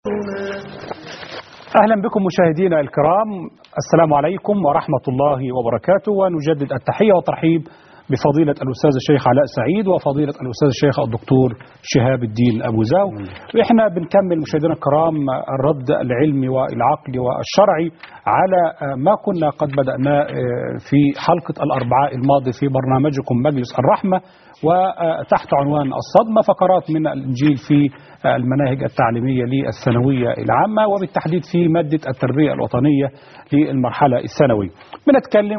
أهلا بكم مشاهدينا الكرام السلام عليكم ورحمة الله وبركاته ونجدد التحية والترحيب بفضيلة الأستاذ الشيخ علاء سعيد وفضيلة الأستاذ الشيخ الدكتور شهاب الدين أبو زاو وإحنا بنكمل مشاهدينا الكرام الرد العلمي والعقلي والشرعي على ما كنا قد بدأنا في حلقة الأربعاء الماضي في برنامجكم مجلس الرحمة وتحت عنوان الصدمة فقرات من الإنجيل في المناهج التعليمية للثانوية العامة وبالتحديد في مادة التربية الوطنية للمرحلة الثانوية بنتكلم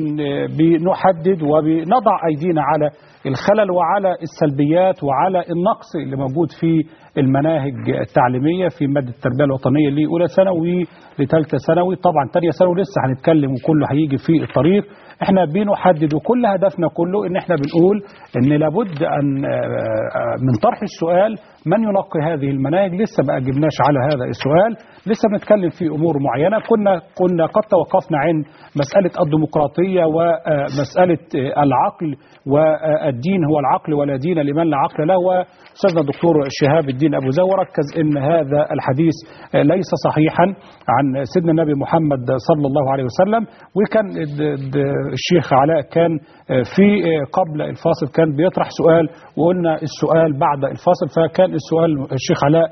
وبنحدد وبنضع أيدينا على الخلل وعلى السلبيات وعلى النقص اللي موجود في المناهج التعليمية في مادة التربية الوطنية لأولى ثانوي لثالثة ثانوي طبعا تانية ثانوي لسه هنتكلم وكله هيجي في الطريق احنا بنحدد وكل هدفنا كله ان احنا بنقول ان لابد ان من طرح السؤال من ينقي هذه المناهج لسه ما اجبناش على هذا السؤال لسه بنتكلم في امور معينه كنا كنا قد توقفنا عن مساله الديمقراطيه ومساله العقل والدين هو العقل ولا دين لمن لا عقل له واستاذنا الدكتور شهاب الدين ابو زو ركز ان هذا الحديث ليس صحيحا عن سيدنا النبي محمد صلى الله عليه وسلم وكان الشيخ علاء كان في قبل الفاصل كان بيطرح سؤال وقلنا السؤال بعد الفاصل فكان السؤال الشيخ علاء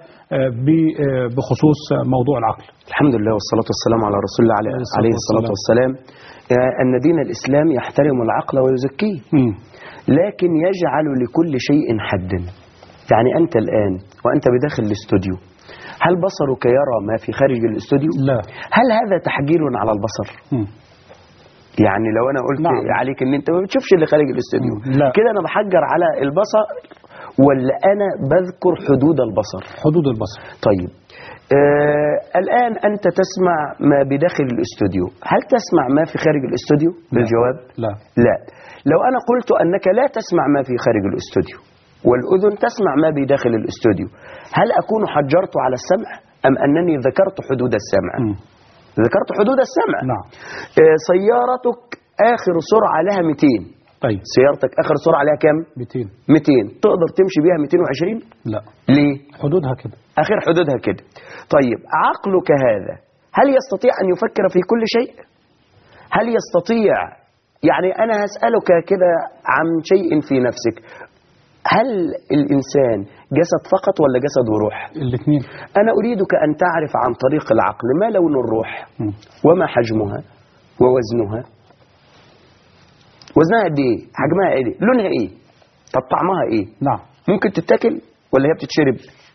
بخصوص موضوع العقل الحمد لله والصلاة والسلام على رسول الله عليه, عليه الصلاة والسلام أن دين الإسلام يحترم العقل ويزكيه لكن يجعل لكل شيء حدا يعني أنت الآن وأنت بداخل الاستوديو هل بصرك يرى ما في خارج الاستوديو لا هل هذا تحجير على البصر مم. يعني لو انا قلت نعم. عليك ان انت ما بتشوفش اللي خارج الاستوديو لا. كده انا بحجر على البصر ولا انا بذكر حدود البصر حدود البصر طيب آه الآن أنت تسمع ما بداخل الاستوديو هل تسمع ما في خارج الاستوديو بالجواب لا لا لو أنا قلت أنك لا تسمع ما في خارج الاستوديو والأذن تسمع ما بداخل الاستوديو هل أكون حجرت على السمع أم أنني ذكرت حدود السمع مم. ذكرت حدود السمع نعم آه سيارتك آخر سرعة لها 200 طيب سيارتك آخر سرعة لها كام 200 200 تقدر تمشي بيها 220 لا ليه حدودها كده آخر حدودها كده طيب عقلك هذا هل يستطيع أن يفكر في كل شيء هل يستطيع يعني أنا هسألك كده عن شيء في نفسك هل الإنسان جسد فقط ولا جسد وروح الاثنين أنا أريدك أن تعرف عن طريق العقل ما لون الروح مم. وما حجمها ووزنها وزنها قد ايه حجمها ايه لونها ايه طب طعمها ايه نعم ممكن تتاكل ولا هي بتتشرب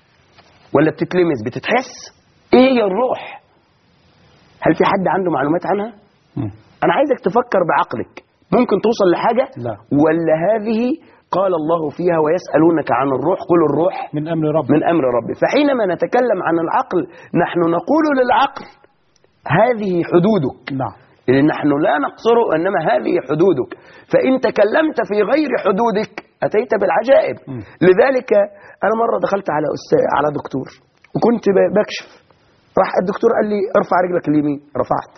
ولا بتتلمس بتتحس ايه هي الروح هل في حد عنده معلومات عنها مم. انا عايزك تفكر بعقلك ممكن توصل لحاجه لا. ولا هذه قال الله فيها ويسالونك عن الروح قل الروح من امر رب من امر ربي فحينما نتكلم عن العقل نحن نقول للعقل هذه حدودك نعم إن نحن لا نقصره إنما هذه حدودك فإن تكلمت في غير حدودك أتيت بالعجائب م. لذلك أنا مرة دخلت على أستاذ على دكتور وكنت ب- بكشف راح الدكتور قال لي ارفع رجلك اليمين رفعت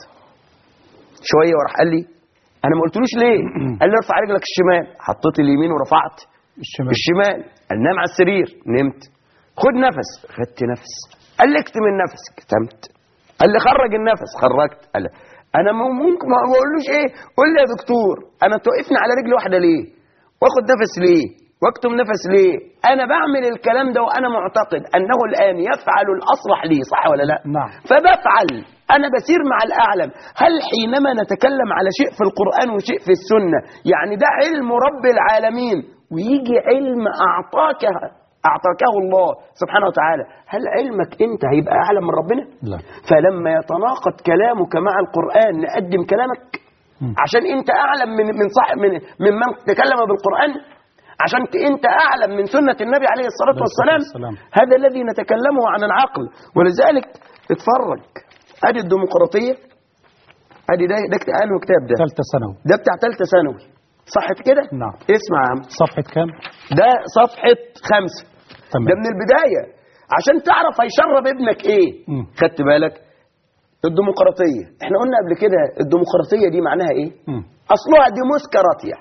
شوية وراح قال لي أنا ما قلتلوش ليه قال لي ارفع رجلك الشمال حطيت اليمين ورفعت الشمال الشمال قال نام على السرير نمت خد نفس خدت نفس قال لي اكتم النفس كتمت قال لي خرج النفس خرجت قال لي انا م- ممكن ما بقولوش ايه قول لي يا دكتور انا توقفني على رجل واحده ليه واخد نفس ليه واكتم نفس ليه انا بعمل الكلام ده وانا معتقد انه الان يفعل الاصلح لي صح ولا لا نعم. فبفعل انا بسير مع الاعلم هل حينما نتكلم على شيء في القران وشيء في السنه يعني ده علم رب العالمين ويجي علم اعطاك اعطاكه الله سبحانه وتعالى هل علمك انت هيبقى اعلم من ربنا لا فلما يتناقض كلامك مع القرآن نقدم كلامك مم. عشان انت اعلم من من صح من ممن تكلم بالقرآن عشان ت- انت اعلم من سنة النبي عليه الصلاة عليه الصلاة والسلام والسلام. هذا الذي نتكلمه عن العقل ولذلك اتفرج ادي الديمقراطية ادي ده ده كت- انه كتاب ده ثالثة ثانوي ده بتاع ثالثه ثانوي صح كده نعم. اسمع يا عم صفحة كام؟ ده صفحة خمسة تمام ده من البداية عشان تعرف هيشرب ابنك ايه مم. خدت بالك الديمقراطية احنا قلنا قبل كده الديمقراطية دي معناها ايه مم. اصلها ديموس كراتيا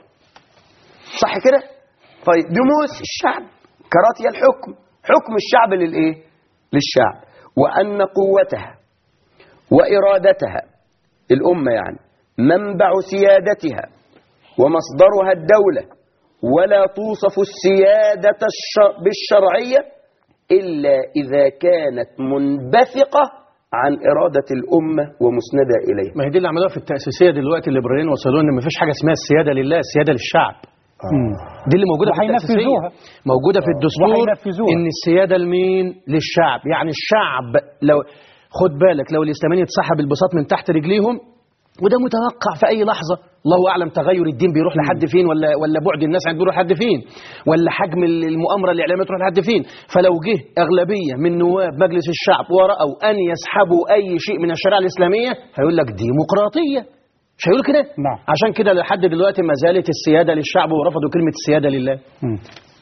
صح كده طيب ديموس الشعب كراتيا الحكم حكم الشعب للايه للشعب وأن قوتها وإرادتها الأمة يعني منبع سيادتها ومصدرها الدولة ولا توصف السيادة الش- بالشرعية إلا إذا كانت منبثقة عن إرادة الأمة ومسندة إليها ما هي دي اللي عملوها في التأسيسية دلوقتي الليبراليين وصلوا ان مفيش حاجة اسمها السيادة لله السيادة للشعب مم. دي اللي موجودة في وهينفذوها. التأسيسية موجودة في الدستور وهينفذوها. ان السيادة لمين للشعب يعني الشعب لو خد بالك لو الإسلاميين اتسحب البساط من تحت رجليهم وده متوقع في أي لحظة الله أعلم تغير الدين بيروح لحد فين ولا ولا بعد الناس عند بيروح لحد فين ولا حجم المؤامرة الإعلامية تروح لحد فين فلو جه أغلبية من نواب مجلس الشعب ورأوا أن يسحبوا أي شيء من الشريعة الإسلامية هيقول لك ديمقراطية مش هيقولوا كده نعم. عشان كده لحد دلوقتي ما زالت السيادة للشعب ورفضوا كلمة السيادة لله مم.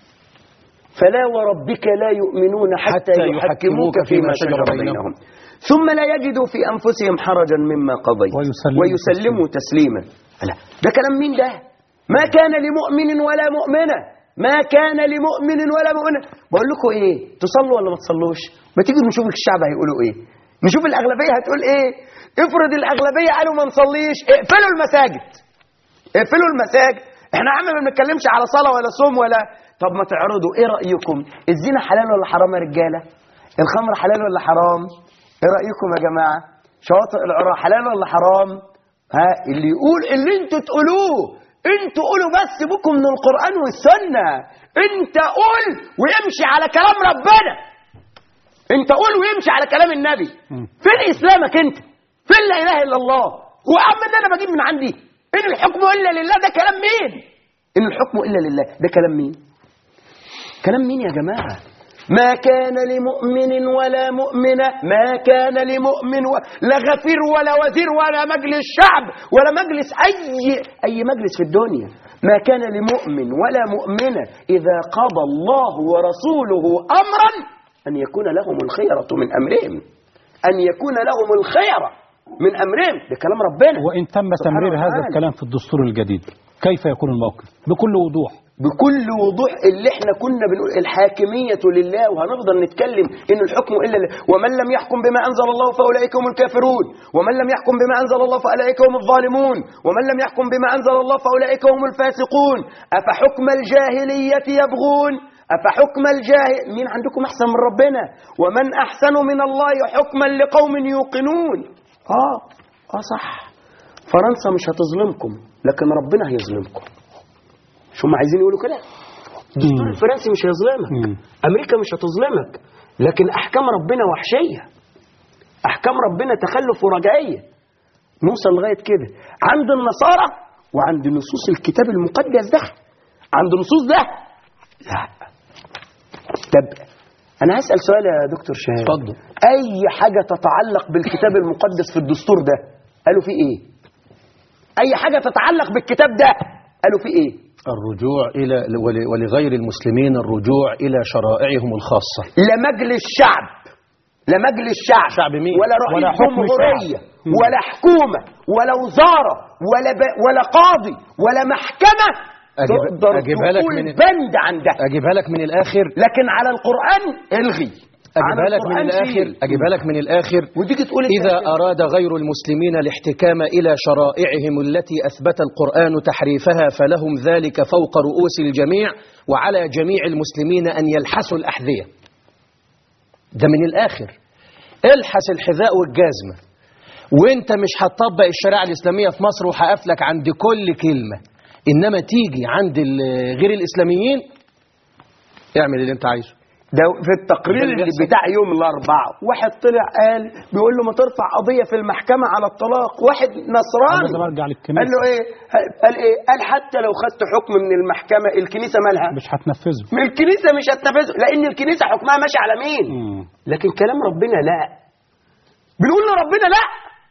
فلا وربك لا يؤمنون حتى, حتى يحكموك فيما شجر بينهم ثم لا يجدوا في أنفسهم حرجا مما قضيت ويسلموا ويسلموا تسليما لا ده كلام مين ده ما كان لمؤمن ولا مؤمنة ما كان لمؤمن ولا مؤمنة بقول لكم ايه تصلوا ولا ما تصلوش ما تيجي نشوف الشعب هيقولوا ايه نشوف الأغلبية هتقول ايه افرض الأغلبية قالوا ما نصليش اقفلوا المساجد اقفلوا المساجد احنا يا عم ما بنتكلمش على صلاه ولا صوم ولا طب ما تعرضوا ايه رايكم الزنا حلال ولا حرام يا رجاله الخمر حلال ولا حرام ايه رايكم يا جماعه شواطئ العراء حلال ولا حرام ها اللي يقول اللي انتوا تقولوه انتوا قولوا بس بكم من القران والسنه انت قول ويمشي على كلام ربنا انت قول ويمشي على كلام النبي مم. فين اسلامك انت فين لا اله الا الله هو يا عم ده انا بجيب من عندي ان الحكم الا لله ده كلام مين ان الحكم الا لله ده كلام مين كلام مين يا جماعه ما كان لمؤمن ولا مؤمنة ما كان لمؤمن و... لا غفير ولا وزير ولا مجلس شعب ولا مجلس أي أي مجلس في الدنيا ما كان لمؤمن ولا مؤمنة إذا قضى الله ورسوله أمرا أن يكون لهم الخيرة من أمرهم أن يكون لهم الخيرة من أمرهم ده كلام ربنا وإن تم سبحانه تمرير هذا وتعالى. الكلام في الدستور الجديد كيف يكون الموقف بكل وضوح بكل وضوح اللي احنا كنا بنقول الحاكمية لله وهنفضل نتكلم ان الحكم الا لله ومن لم يحكم بما انزل الله فاولئك هم الكافرون ومن لم يحكم بما انزل الله فاولئك هم الظالمون ومن لم يحكم بما انزل الله فاولئك هم الفاسقون افحكم الجاهلية يبغون افحكم الجاهل مين عندكم احسن من ربنا ومن احسن من الله حكما لقوم يوقنون اه اه صح فرنسا مش هتظلمكم لكن ربنا هيظلمكم مش هم عايزين يقولوا كده الدستور مم. الفرنسي مش هيظلمك مم. امريكا مش هتظلمك لكن احكام ربنا وحشيه احكام ربنا تخلف ورجعيه نوصل لغايه كده عند النصارى وعند نصوص الكتاب المقدس ده عند نصوص ده لا طب انا هسال سؤال يا دكتور شهاب اتفضل. اي حاجه تتعلق بالكتاب المقدس في الدستور ده قالوا فيه ايه اي حاجه تتعلق بالكتاب ده قالوا فيه ايه الرجوع إلى ول- ولغير المسلمين الرجوع إلى شرائعهم الخاصة لا مجلس شعب لا مجلس شعب شعب مين؟ ولا رئيس ولا حكم جمهورية شعب. مم. ولا حكومة ولا وزارة ولا ب... ولا قاضي ولا محكمة أجيب- تقدر أجيبها لك تقول من- بند عندها أجيبها لك من الآخر لكن على القرآن الغي على أجيبها لك من القرآن الآخر شيل. أجيبها لك من الآخر وتيجي تقول إذا التأثير. أراد غير المسلمين الاحتكام إلى شرائعهم التي أثبت القرآن تحريفها فلهم ذلك فوق رؤوس الجميع وعلى جميع المسلمين أن يلحسوا الأحذية ده من الآخر الحس الحذاء والجزمة وانت مش هتطبق الشريعة الإسلامية في مصر وهقفلك عند كل كلمة إنما تيجي عند ال- غير الإسلاميين اعمل اللي انت عايزه ده في التقرير ده اللي اللي بيحصل. بتاع يوم الاربعاء واحد طلع قال بيقول له ما ترفع قضيه في المحكمه على الطلاق واحد نصراني لازم ارجع قال للكنيسه له ايه قال ايه قال حتى لو خدت حكم من المحكمه الكنيسه مالها مش هتنفذه من الكنيسه مش هتنفذه لان الكنيسه حكمها ماشي على مين مم. لكن كلام ربنا لا بنقول لربنا لا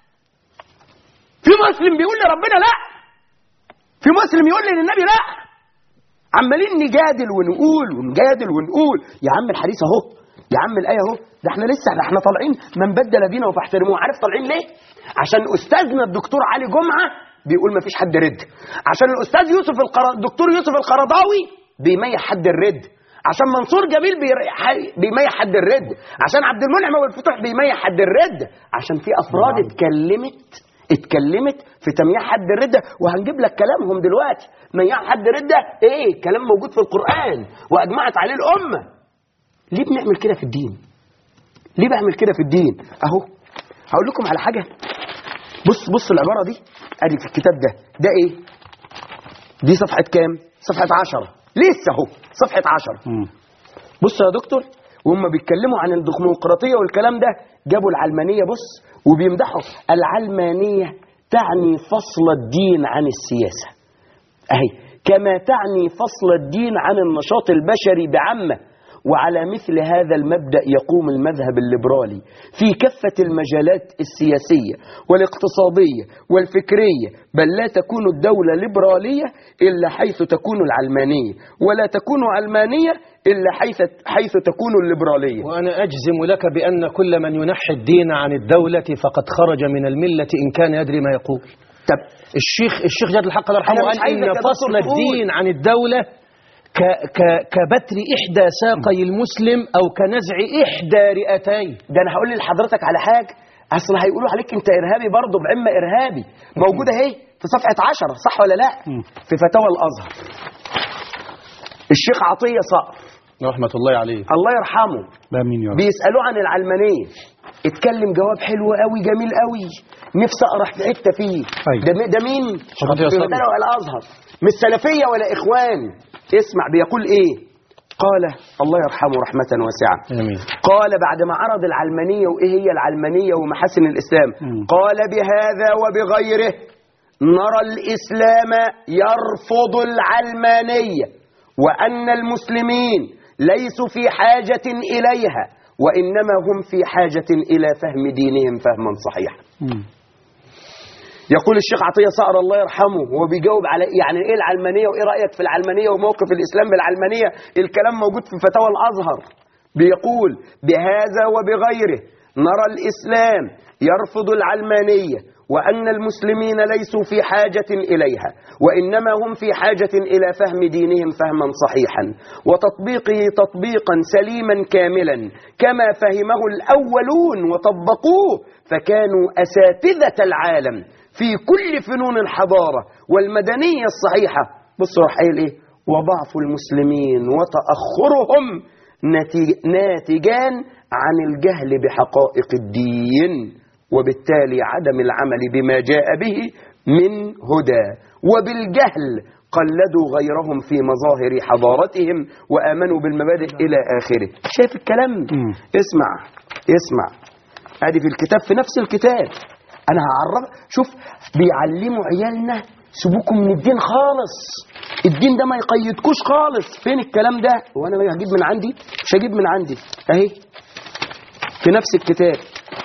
في مسلم بيقول لربنا لا في مسلم يقول للنبي لا عمالين نجادل ونقول ونجادل ونقول يا عم الحديث اهو يا عم الايه اهو ده احنا لسه ده احنا طالعين من بدل دينه فاحترموه عارف طالعين ليه عشان استاذنا الدكتور علي جمعه بيقول ما فيش حد رد عشان الاستاذ يوسف القر... الدكتور يوسف القرضاوي بيميح حد الرد عشان منصور جميل بير- بيميح حد الرد عشان عبد المنعم ابو الفتوح بيميح حد الرد عشان في افراد نعم. اتكلمت اتكلمت في تمييع حد الردة وهنجيب لك كلامهم دلوقتي مياع حد ردة ايه كلام موجود في القرآن واجمعت عليه الأمة ليه بنعمل كده في الدين ليه بعمل كده في الدين اهو هقول لكم على حاجة بص بص العبارة دي ادي في الكتاب ده ده ايه دي صفحة كام صفحة عشرة لسه اهو صفحة عشرة مم. بص يا دكتور وهم بيتكلموا عن الديمقراطيه والكلام ده جابوا العلمانيه بص وبيمدحوا العلمانيه تعني فصل الدين عن السياسه اهي كما تعني فصل الدين عن النشاط البشري بعامه وعلى مثل هذا المبدا يقوم المذهب الليبرالي في كافه المجالات السياسيه والاقتصاديه والفكريه بل لا تكون الدوله ليبراليه الا حيث تكون العلمانيه ولا تكون علمانيه الا حيث حيث تكون الليبراليه وأنا أجزم لك بأن كل من ينحي الدين عن الدولة فقد خرج من الملة إن كان يدري ما يقول طب الشيخ الشيخ جاد الحق الله يرحمه أنا مش قال عايزك إن يا دكتور فصل تقول. الدين عن الدولة ك ك كبتر إحدى ساقي المسلم أو كنزع إحدى رئتيه ده انا هقول لحضرتك على حاجه اصل هيقولوا عليك انت ارهابي برضه بعمه ارهابي موجوده اهي في صفحه 10 صح ولا لا مم. في فتاوى الازهر الشيخ عطيه صقر رحمة الله عليه الله يرحمه لا مين يا رب بيسالوه عن العلمانيه اتكلم جواب حلو قوي جميل قوي نفسي اقرا في حته فيه أيوة. ده, مي- ده مين عطية في صقر. فتاوى الازهر مش سلفيه ولا اخوان اسمع بيقول ايه قال الله يرحمه رحمه واسعه آمين قال بعد ما عرض العلمانية وإيه هي العلمانية ومحاسن الإسلام مم. قال بهذا وبغيره نرى الإسلام يرفض العلمانية وأن المسلمين ليسوا في حاجة إليها وإنما هم في حاجة إلى فهم دينهم فهما صحيحا مم. يقول الشيخ عطية صقر الله يرحمه هو بيجاوب على يعني ايه العلمانية وايه رأيك في العلمانية وموقف الإسلام بالعلمانية الكلام موجود في فتاوى الأزهر بيقول بهذا وبغيره نرى الإسلام يرفض العلمانية وأن المسلمين ليسوا في حاجة إليها وإنما هم في حاجة إلى فهم دينهم فهما صحيحا وتطبيقه تطبيقا سليما كاملا كما فهمه الأولون وطبقوه فكانوا أساتذة العالم في كل فنون الحضارة والمدنية الصحيحة بصوا راح قايل إيه وضعف المسلمين وتأخرهم نتي- ناتجان عن الجهل بحقائق الدين وبالتالي عدم العمل بما جاء به من هدى وبالجهل قلدوا غيرهم في مظاهر حضارتهم وآمنوا بالمبادئ إلى آخره شايف الكلام مم. اسمع اسمع ادي في الكتاب في نفس الكتاب انا هعرف شوف بيعلموا عيالنا سيبوكم من الدين خالص الدين ده ما يقيدكوش خالص فين الكلام ده وانا هجيب من عندي مش هجيب من عندي اهي في نفس الكتاب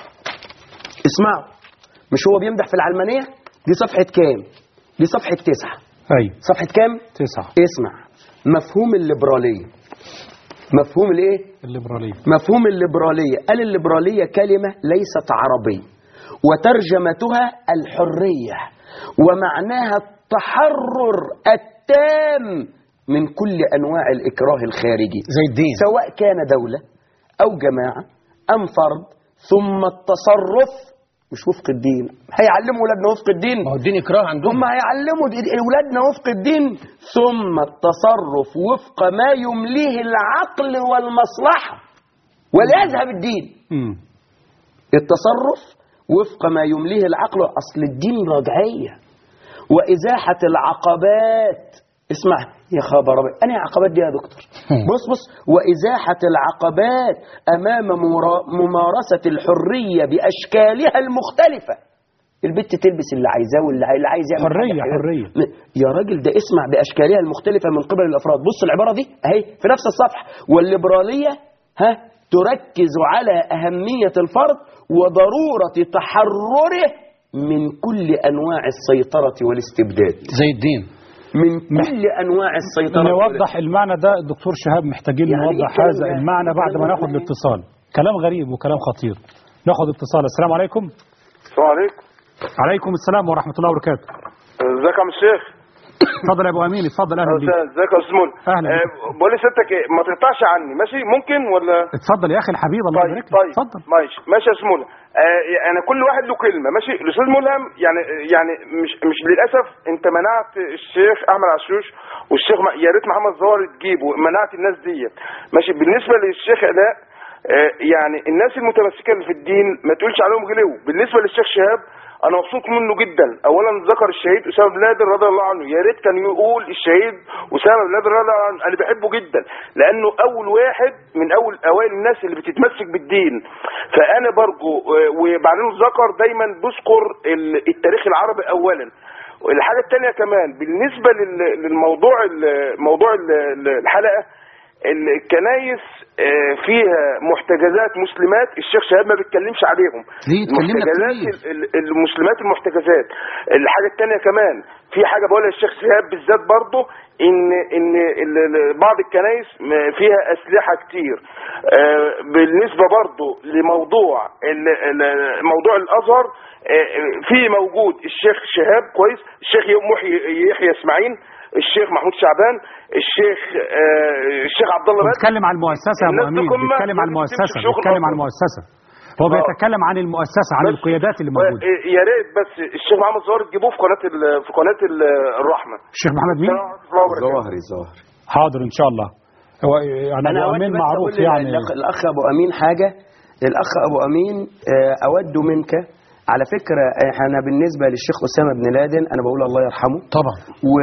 اسمعوا مش هو بيمدح في العلمانية دي صفحة كام دي صفحة تسعة أيوة صفحة كام تسعة اسمع مفهوم الليبرالية مفهوم الايه الليبرالية مفهوم الليبرالية قال الليبرالية كلمة ليست عربية وترجمتها الحرية ومعناها التحرر التام من كل أنواع الإكراه الخارجي زي الدين سواء كان دولة أو جماعة أم فرد ثم التصرف مش وفق الدين هيعلموا ولادنا وفق الدين ما هو الدين إكراه عندهم هم هيعلموا دي- اولادنا وفق الدين ثم التصرف وفق ما يمليه العقل والمصلحه وليذهب الدين مم. التصرف وفق ما يمليه العقل اصل الدين رجعيه وازاحه العقبات اسمع يا خبر أبيض. انا عقبات دي يا دكتور بص بص وازاحه العقبات امام مرا- ممارسه الحريه باشكالها المختلفه البت تلبس اللي عايزاه واللي عاي- اللي عايز يعمل حرية، حاجة حرية. م- يا راجل ده اسمع باشكالها المختلفه من قبل الافراد بص العباره دي اهي في نفس الصفحه والليبراليه ها تركز على اهميه الفرد وضروره تحرره من كل انواع السيطره والاستبداد زي الدين من كل انواع السيطره نوضح المعنى ده الدكتور شهاب محتاجين يعني نوضح إيه الكلام هذا ده؟ المعنى بعد ما ناخد الاتصال كلام غريب وكلام خطير ناخد اتصال السلام عليكم السلام عليكم عليكم السلام ورحمة الله وبركاته ازيك يا عم الشيخ اتفضل يا ابو امين اتفضل اهلا بيك ازيك يا استاذ مول أهلا آه، بقول لسيادتك إيه، ما تقطعش عني ماشي ممكن ولا اتفضل يا اخي الحبيب الله طيب يبارك لك طيب اتفضل ماشي ماشي يا استاذ مول آه انا كل واحد له كلمه ماشي الاستاذ ملهم يعني يعني مش مش للاسف انت منعت الشيخ احمد عشوش والشيخ م- يا ريت محمد زوار تجيبه منعت الناس ديت ماشي بالنسبه للشيخ علاء آه يعني الناس المتمسكه اللي في الدين ما تقولش عليهم غلو بالنسبه للشيخ شهاب انا مبسوط منه جدا اولا ذكر الشهيد اسامه بن لادن رضي الله عنه يا ريت كان يقول الشهيد اسامه بن لادن رضي الله عنه انا بحبه جدا لانه اول واحد من اول اوائل الناس اللي بتتمسك بالدين فانا برجو آه، وبعدين ذكر دايما بذكر ال- التاريخ العربي اولا الحاجه الثانيه كمان بالنسبه لل- للموضوع ال- موضوع ال- الحلقه الكنايس آه، فيها محتجزات مسلمات الشيخ شهاب ما بيتكلمش عليهم ليه؟ اتكلمنا محتجزات كتير. ال- ال- المسلمات المحتجزات الحاجه الثانيه كمان في حاجه بقولها الشيخ شهاب بالذات برضه ان ان ال- ال- بعض الكنايس م- فيها اسلحه كتير آه، بالنسبه برضه لموضوع ال- ال- موضوع الازهر آه، في موجود الشيخ شهاب كويس الشيخ محي يحيى اسماعيل الشيخ محمود شعبان الشيخ آه، الشيخ عبد الله بدر بيتكلم عن المؤسسه يا ابو الناس دول امين كلها بيتكلم عن لازم المؤسسه تمشي شغل بيتكلم عن أصلاً. المؤسسه هو آه. بيتكلم عن المؤسسه عن بس- القيادات اللي موجوده آه، يا ريت بس الشيخ محمد زهر تجيبوه في قناه ال- في قناه ال- الرحمه الشيخ محمد مين السلام ورحمة الله وبركاته. ظواهري ظواهري حاضر ان شاء الله هو يعني انا ابو أود امين بس معروف أقول يعني للأخ- الاخ ابو امين حاجه الاخ ابو امين آه، اود منك على فكره احنا بالنسبه للشيخ اسامه بن لادن انا بقول الله يرحمه طبعا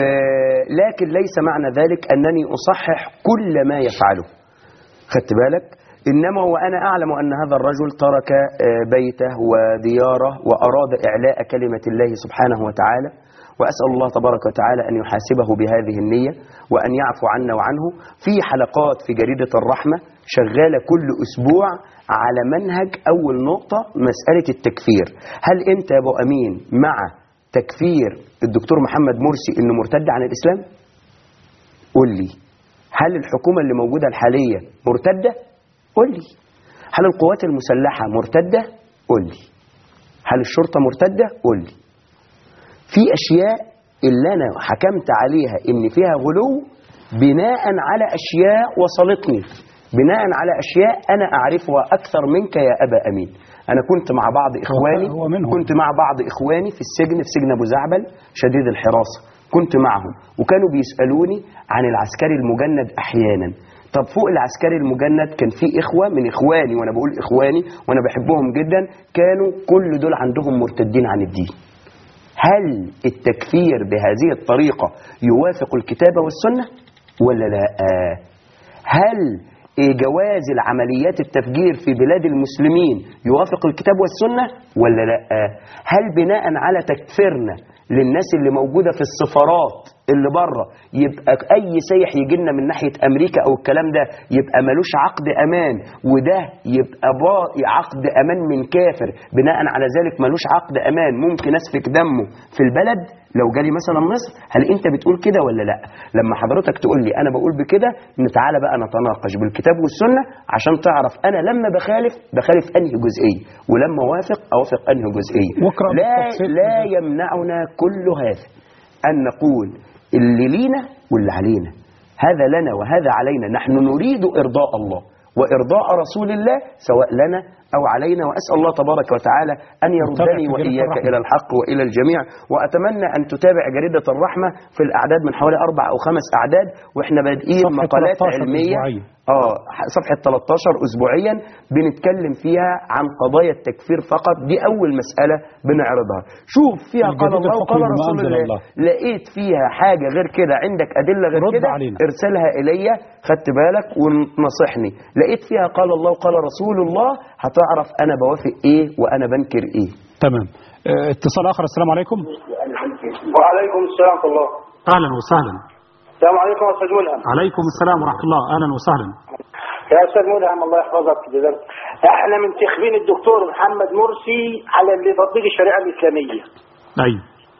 ولكن ليس معنى ذلك انني اصحح كل ما يفعله خدت بالك انما وانا اعلم ان هذا الرجل ترك آه، بيته ودياره واراد اعلاء كلمه الله سبحانه وتعالى واسال الله تبارك وتعالى ان يحاسبه بهذه النيه وان يعفو عنا وعنه في حلقات في جريده الرحمه شغاله كل اسبوع على منهج اول نقطه مساله التكفير هل انت يا ابو امين مع تكفير الدكتور محمد مرسي انه مرتد عن الاسلام قول لي هل الحكومة اللي موجودة الحالية مرتدة؟ قول لي هل القوات المسلحة مرتدة؟ قول لي هل الشرطة مرتدة؟ قول لي في أشياء اللي أنا حكمت عليها إن فيها غلو بناء على أشياء وصلتني بناء على أشياء أنا أعرفها أكثر منك يا أبا أمين أنا كنت مع بعض إخواني هو منهم. كنت مع بعض إخواني في السجن في سجن أبو زعبل شديد الحراسة كنت معهم وكانوا بيسألوني عن العسكري المجند أحيانا طب فوق العسكري المجند كان في إخوة من إخواني وأنا بقول إخواني وأنا بحبهم جدا كانوا كل دول عندهم مرتدين عن الدين هل التكفير بهذه الطريقة يوافق الكتاب والسنة ولا لا هل جواز العمليات التفجير في بلاد المسلمين يوافق الكتاب والسنة ولا لا هل بناء على تكفيرنا للناس اللي موجودة في السفارات اللي بره يبقى اي سايح يجي لنا من ناحيه امريكا او الكلام ده يبقى ملوش عقد امان وده يبقى با- عقد امان من كافر بناء على ذلك ملوش عقد امان ممكن اسفك دمه في البلد لو جالي مثلا مصر هل انت بتقول كده ولا لا لما حضرتك تقول لي انا بقول بكده نتعالى بقى نتناقش بالكتاب والسنه عشان تعرف انا لما بخالف بخالف انهي جزئيه ولما اوافق اوافق انهي جزئيه واقرأ لا بالتفصيل. لا يمنعنا كل هذا أن نقول اللي لينا واللي علينا هذا لنا وهذا علينا نحن نريد إرضاء الله وإرضاء رسول الله سواء لنا أو علينا وأسأل الله تبارك وتعالى أن يردني في جريدة وإياك الرحمة. إلى الحق وإلى الجميع وأتمنى أن تتابع جريدة الرحمة في الأعداد من حوالي أربع أو خمس أعداد وإحنا بادئين صفحة مقالات 13 علمية أسبوعية. اه صفحة 13 أسبوعيا بنتكلم فيها عن قضايا التكفير فقط دي أول مسألة بنعرضها شوف فيها قال الجديد الله الحكم وقال بما رسول أنزل الله. الله. لقيت فيها حاجة غير كده عندك أدلة غير رد كده علينا. ارسلها إلي خدت بالك ونصحني لقيت فيها قال الله وقال رسول الله هتعرف أنا بوافق إيه وأنا بنكر إيه تمام اه، اتصال اخر السلام عليكم وعليكم السلام ورحمه الله اهلا وسهلا السلام عليكم يا استاذ ملهم عليكم السلام ورحمه الله اهلا وسهلا يا استاذ ملهم الله يحفظك جزاك احنا منتخبين الدكتور محمد مرسي على اللي تطبيق الشريعه الاسلاميه ايوه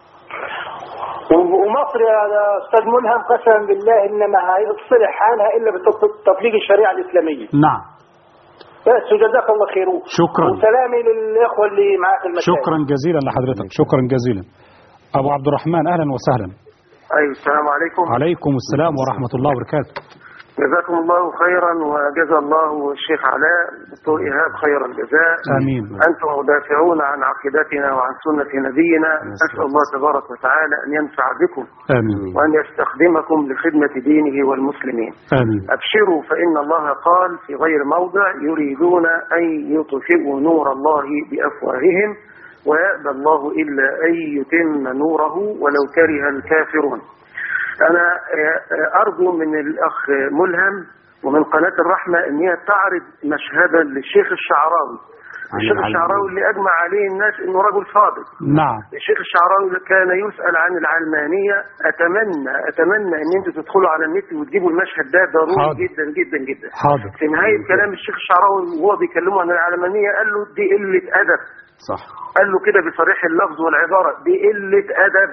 و- ومصر يا استاذ ملهم قسما بالله انما هيصلح حالها الا بتطبيق الشريعه الاسلاميه نعم بس وجزاك الله خير شكراً. وسلامي للاخوه اللي معاك في المساجد شكرا جزيلا لحضرتك شكرا جزيلا ابو عبد الرحمن اهلا وسهلا أيوة السلام عليكم عليكم السلام ورحمة الله وبركاته جزاكم الله خيرا وجزا الله الشيخ علاء الدكتور إيهاب خير الجزاء آمين أنتم مدافعون عن عقيدتنا وعن سنة نبينا أسأل الله تبارك وتعالى أن ينفع بكم آمين وأن يستخدمكم لخدمة دينه والمسلمين آمين أبشروا فإن الله قال في غير موضع يريدون أن يطفئوا نور الله بأفواههم ويأبى الله إلا أن يتم نوره ولو كره الكافرون أنا آه، أرجو من الأخ ملهم ومن قناة الرحمة أن هي تعرض مشهدا للشيخ الشعراوي الشيخ الشعراوي اللي أجمع عليه الناس أنه رجل فاضل نعم الشيخ الشعراوي كان يسأل عن العلمانية أتمنى أتمنى أن أنتوا تدخلوا على النت وتجيبوا المشهد ده ضروري حاضر. جدا جدا جدا حاضر في نهاية كلام الشيخ الشعراوي وهو بيكلمه عن العلمانية قال له دي قلة أدب صح قال له كده بصريح اللفظ والعبارة دي قلة أدب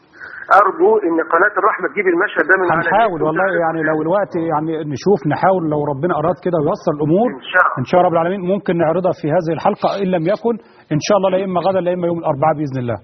أرجو إن قناة الرحمة تجيب المشهد ده من على النت هنحاول والله وتعرض يعني لو الوقت يعني نشوف نحاول لو ربنا أراد كده وييسر الأمور إن شاء الله إن شاء الله رب العالمين ممكن نعرضها في هذه الحلقة إن لم يكن إن شاء الله لا إما غدا لا إما يوم الأربعاء بإذن الله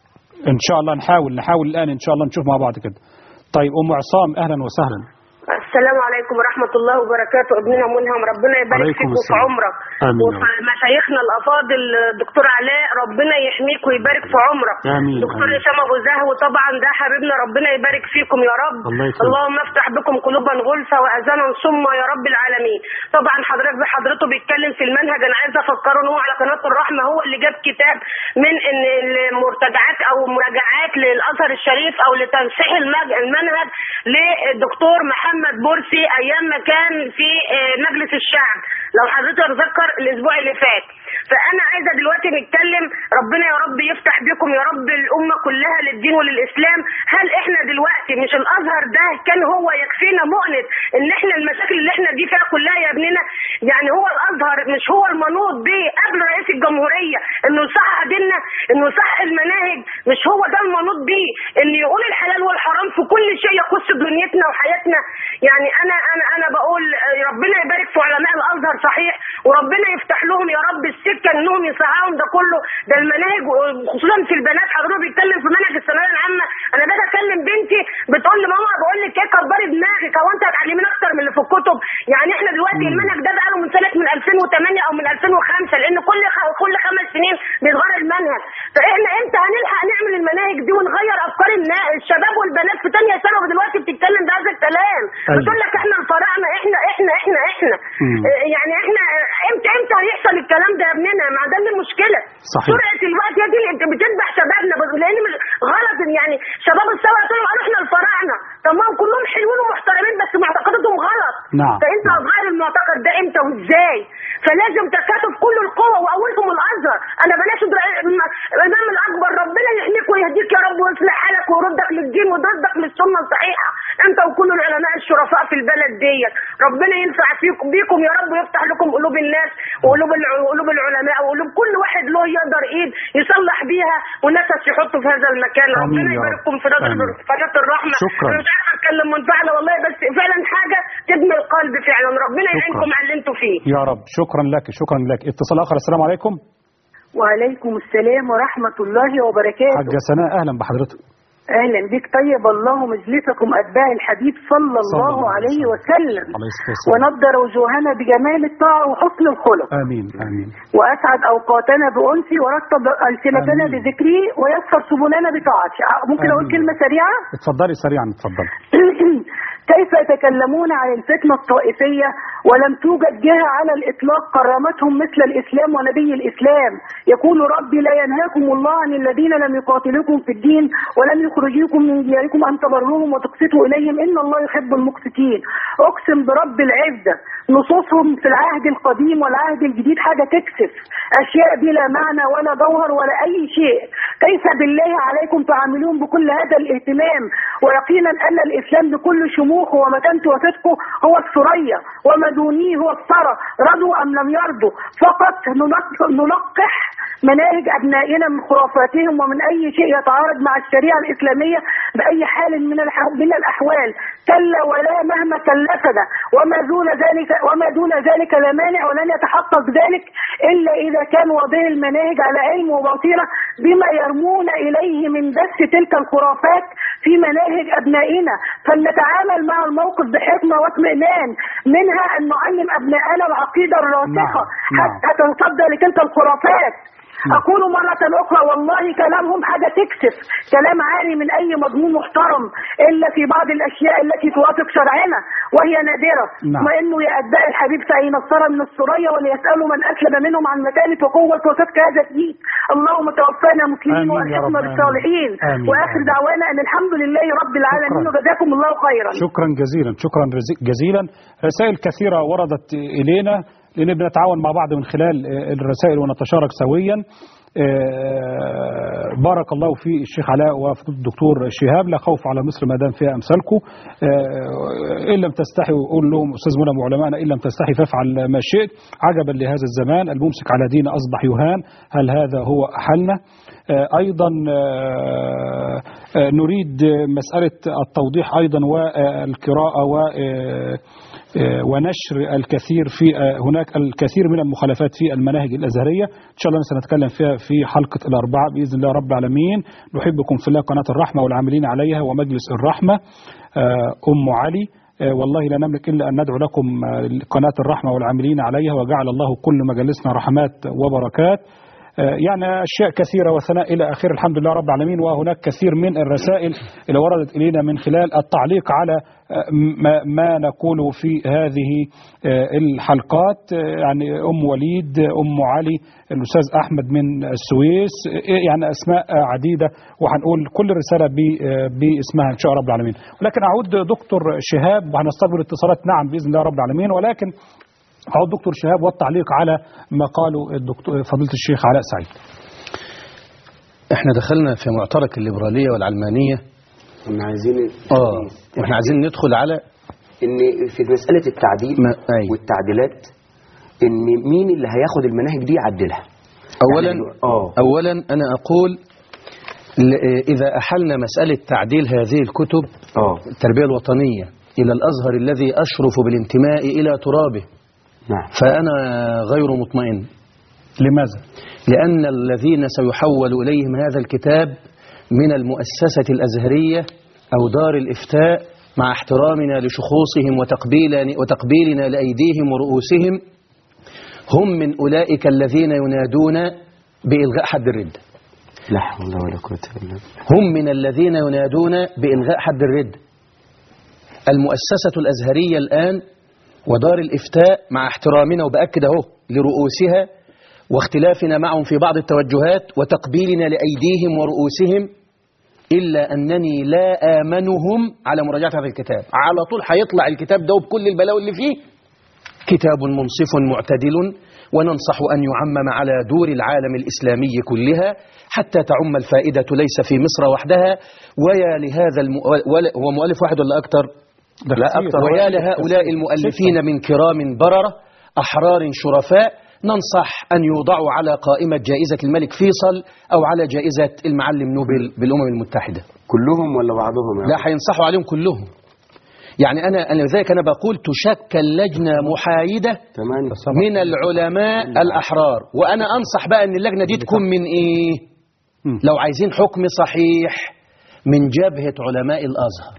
إن شاء الله نحاول نحاول الآن إن شاء الله نشوف مع بعض كده طيب أم عصام أهلا وسهلا السلام عليكم ورحمة الله وبركاته ابننا ملهم ربنا يبارك عليكم فيك وفي السلام. عمرك آمين. وفي مشايخنا الأفاضل دكتور علاء ربنا يحميك ويبارك في عمرك آمين. دكتور آمين. هشام أبو زهو طبعا ده حبيبنا ربنا يبارك فيكم يا رب الله يكرمك. اللهم افتح بكم قلوبا غلفة وأذانا صما يا رب العالمين طبعا حضرتك بحضرته بيتكلم في المنهج أنا عايزة أفكره إن هو على قناة الرحمة هو اللي جاب كتاب من إن المرتجعات أو مراجعات للأزهر الشريف أو لتنسيح المج- المنهج للدكتور محمد مرسي ايام ما كان في آه، مجلس الشعب لو حضرتك تتذكر الاسبوع اللي فات فانا عايزه دلوقتي نتكلم ربنا يا رب يفتح بكم يا رب الامه كلها للدين وللاسلام هل احنا دلوقتي مش الازهر ده كان هو يكفينا مؤنة ان احنا المشاكل اللي احنا دي فيها كلها يا ابننا يعني هو الازهر مش هو المنوط به قبل رئيس الجمهوريه انه يصحح ديننا انه يصحح المناهج مش هو ده المنوط به ان يقول الحلال والحرام في كل شيء يخص دنيتنا وحياتنا يعني انا انا انا بقول آه، ربنا يبارك في علماء الازهر صحيح وربنا يفتح لهم يا رب السكه انهم يصححوا ده كله ده المناهج خصوصا في البنات حضرتك بيتكلم في منهج الثانويه العامه انا باجي اكلم بنتي بتقول لي ماما بقول لك ايه كبري دماغك هو انت هتعلمينا اكتر من اللي في الكتب يعني احنا دلوقتي المنهج ده بقاله من سنه من 2008 او من 2005 لان كل خ... كل خمس سنين بيتغير المنهج فاحنا امتى هنلحق نعمل المناهج دي ونغير افكار الناس الشباب والبنات في ثانيه ثانوي دلوقتي بتتكلم بهذا الكلام أيوة. بتقول لك احنا الفراعنه احنا احنا احنا احنا مم. اه، يعني احنا امتى امتى هيحصل الكلام ده يا ابننا ما ده اللي المشكله صحيح. سرعه الوقت هي دي اللي انت بتذبح شبابنا بس- لان مش غلط يعني شباب الثوره طلعوا قالوا احنا الفراعنه طب ما هم كلهم حلوين ومحترمين بس معتقداتهم غلط نعم. فانت هتغير المعتقد ده امتى وازاي فلازم تكاتف كل القوه واولكم الازهر انا بلاش در- الم- الامام الاكبر ربنا يحميك ويهديك يا رب ويصلح حالك ويردك للدين ويردك للسنه الصحيحه انت وكل العلماء الشرفاء في البلد ديت ربنا ينفع فيكم بيكم يا رب ويفتح لكم قلوب الناس وقلوب الع- قلوب العلماء وقلوب كل واحد له يقدر ايد يصلح بيها والناس يحطوا في هذا المكان آمين ربنا يا رب. يبارككم في نظر آمين. قناه الرحمه شكراً. انا مش عارفه اتكلم منفعله والله بس فعلا حاجه تدمي القلب فعلا ربنا شكراً. يعينكم على اللي انتوا فيه يا رب شكرا لك شكرا لك اتصال آخر السلام عليكم وعليكم السلام ورحمة الله وبركاته حاجة سناء أهلا بحضرتك أهلا بك طيب الله مجلسكم أتباع الحبيب صلى صلى الله الله عليه عليه وسلم عليه الصلاة والسلام. ونضر وجوهنا بجمال الطاعة وحسن الخلق آمين آمين وأسعد أوقاتنا بأنسي ورتب ألسنتنا آمين. بذكري ويسر سبلنا بطاعتي ممكن أقول آمين. كلمة سريعة اتفضلي سريعا اتفضلي كيف يتكلمون عن الفتنة الطائفية ولم توجد جهة على الإطلاق كرمتهم مثل الإسلام ونبي الإسلام يقول ربي لا ينهاكم الله عن الذين لم يقاتلوكم في الدين ولم يخرجوكم من دياركم أن تبروهم وتقسطوا إليهم إن الله يحب المقسطين أقسم برب العزة نصوصهم في العهد القديم والعهد الجديد حاجة تكسف أشياء بلا معنى ولا جوهر ولا أي شيء كيف بالله عليكم تعاملون بكل هذا الاهتمام ويقينا أن الإسلام بكل شموخه ومكانته وصدقه هو الثريا وما دونيه هو الثرى رضوا أم لم يرضوا فقط نلق- نلقح مناهج أبنائنا من خرافاتهم ومن أي شيء يتعارض مع الشريعة الإسلامية بأي حال من الح- من الأحوال كلا ولا مهما كلفنا وما دون ذلك وما دون ذلك لا مانع ولن يتحقق ذلك إلا إذا كان واضح المناهج على علم وبصيرة بما يرمون إليه من دس تلك الخرافات في مناهج ابنائنا فلنتعامل مع الموقف بحكمه واطمئنان منها ان نعلم ابنائنا العقيده الراسخه نعم، نعم. حتى تنصد لتلك الخرافات أقول مرة أخرى والله كلامهم حاجة تكسف كلام عاري من أي مضمون محترم إلا في بعض الأشياء التي توافق شرعنا وهي نادرة نعم. وإنه يا أتباع الحبيب فأين الثرى من الثريا وليسألوا من أسلم منهم عن مكانة وقوة وصدق هذا الدين اللهم توفانا مسلمين آمين يا وألحقنا رب، بالصالحين آمين. وآخر آمين. دعوانا أن الحمد لله رب العالمين شكراً. وجزاكم الله خيرا شكرا جزيلا شكرا رزي- جزيلا رسائل كثيرة وردت إلينا لأن بنتعاون مع بعض من خلال آه، الرسائل ونتشارك سويا آه، بارك الله في الشيخ علاء وفي الدكتور شهاب لا خوف على مصر ما دام فيها امثالكم آه، ان لم تستحي قول لهم استاذ منى وعلمائنا ان لم تستحي فافعل ما شئت عجبا لهذا الزمان الممسك على دين اصبح يهان هل هذا هو حلنا آه، ايضا آه، آه، نريد مساله التوضيح ايضا والقراءه و آه، آه، ونشر الكثير في آه، هناك الكثير من المخالفات في المناهج الازهريه ان شاء الله سنتكلم فيها في حلقه الاربعاء باذن الله رب العالمين نحبكم في الله قناه الرحمه والعاملين عليها ومجلس الرحمه آه، ام علي آه، والله لا نملك الا ان ندعو لكم آه، قناه الرحمه والعاملين عليها وجعل الله كل مجالسنا رحمات وبركات آه، يعني أشياء كثيرة وثناء إلى آخر الحمد لله رب العالمين وهناك كثير من الرسائل اللي وردت إلينا من خلال التعليق على آه، ما, ما نقوله في هذه آه، الحلقات آه، يعني أم وليد أم علي الأستاذ أحمد من السويس آه، يعني أسماء آه، عديدة وهنقول كل رسالة ب- آه، باسمها إن شاء رب العالمين ولكن أعود دكتور شهاب وهنستقبل اتصالات نعم بإذن الله رب العالمين ولكن أعود دكتور شهاب والتعليق على ما قاله الدكتور فضيلة الشيخ علاء سعيد احنا دخلنا في معترك الليبرالية والعلمانية كنا عايزين اه واحنا عايزين ندخل على ان في مساله التعديل ما- أيوة. والتعديلات ان مين اللي هياخد المناهج دي يعدلها اولا يعني اه اولا انا اقول ل- اذا احلنا مسألة تعديل هذه الكتب اه التربية الوطنية الى الازهر الذي اشرف بالانتماء الى ترابه نعم فانا غير مطمئن لماذا؟ لأن الذين سيحول إليهم هذا الكتاب من المؤسسة الأزهرية أو دار الإفتاء مع احترامنا لشخوصهم وتقبيلنا, وتقبيلنا لأيديهم ورؤوسهم هم من أولئك الذين ينادون بإلغاء حد الردة لا حول ولا قوه الا بالله هم من الذين ينادون بإلغاء حد الردة المؤسسة الأزهرية الآن ودار الإفتاء مع احترامنا وبأكد أهو لرؤوسها واختلافنا معهم في بعض التوجهات وتقبيلنا لأيديهم ورؤوسهم إلا أنني لا آمنهم على مراجعة هذا الكتاب على طول هيطلع الكتاب ده بكل البلاوي اللي فيه كتاب منصف معتدل وننصح أن يعمم على دور العالم الإسلامي كلها حتى تعم الفائدة ليس في مصر وحدها ويا لهذا الم... ولا- هو مؤلف واحد ولا أكثر ده لا كتير. أكثر ويا لهؤلاء المؤلفين من كرام بررة أحرار شرفاء ننصح أن يوضعوا على قائمة جائزة الملك فيصل أو على جائزة المعلم نوبل بالأمم المتحدة كلهم ولا بعضهم يا لا هينصحوا عليهم كلهم يعني أنا أنا لذلك أنا بقول تشكل لجنة محايدة تمام من العلماء الأحرار وأنا أنصح بقى أن اللجنة دي تكون من إيه مم. لو عايزين حكم صحيح من جبهة علماء الأزهر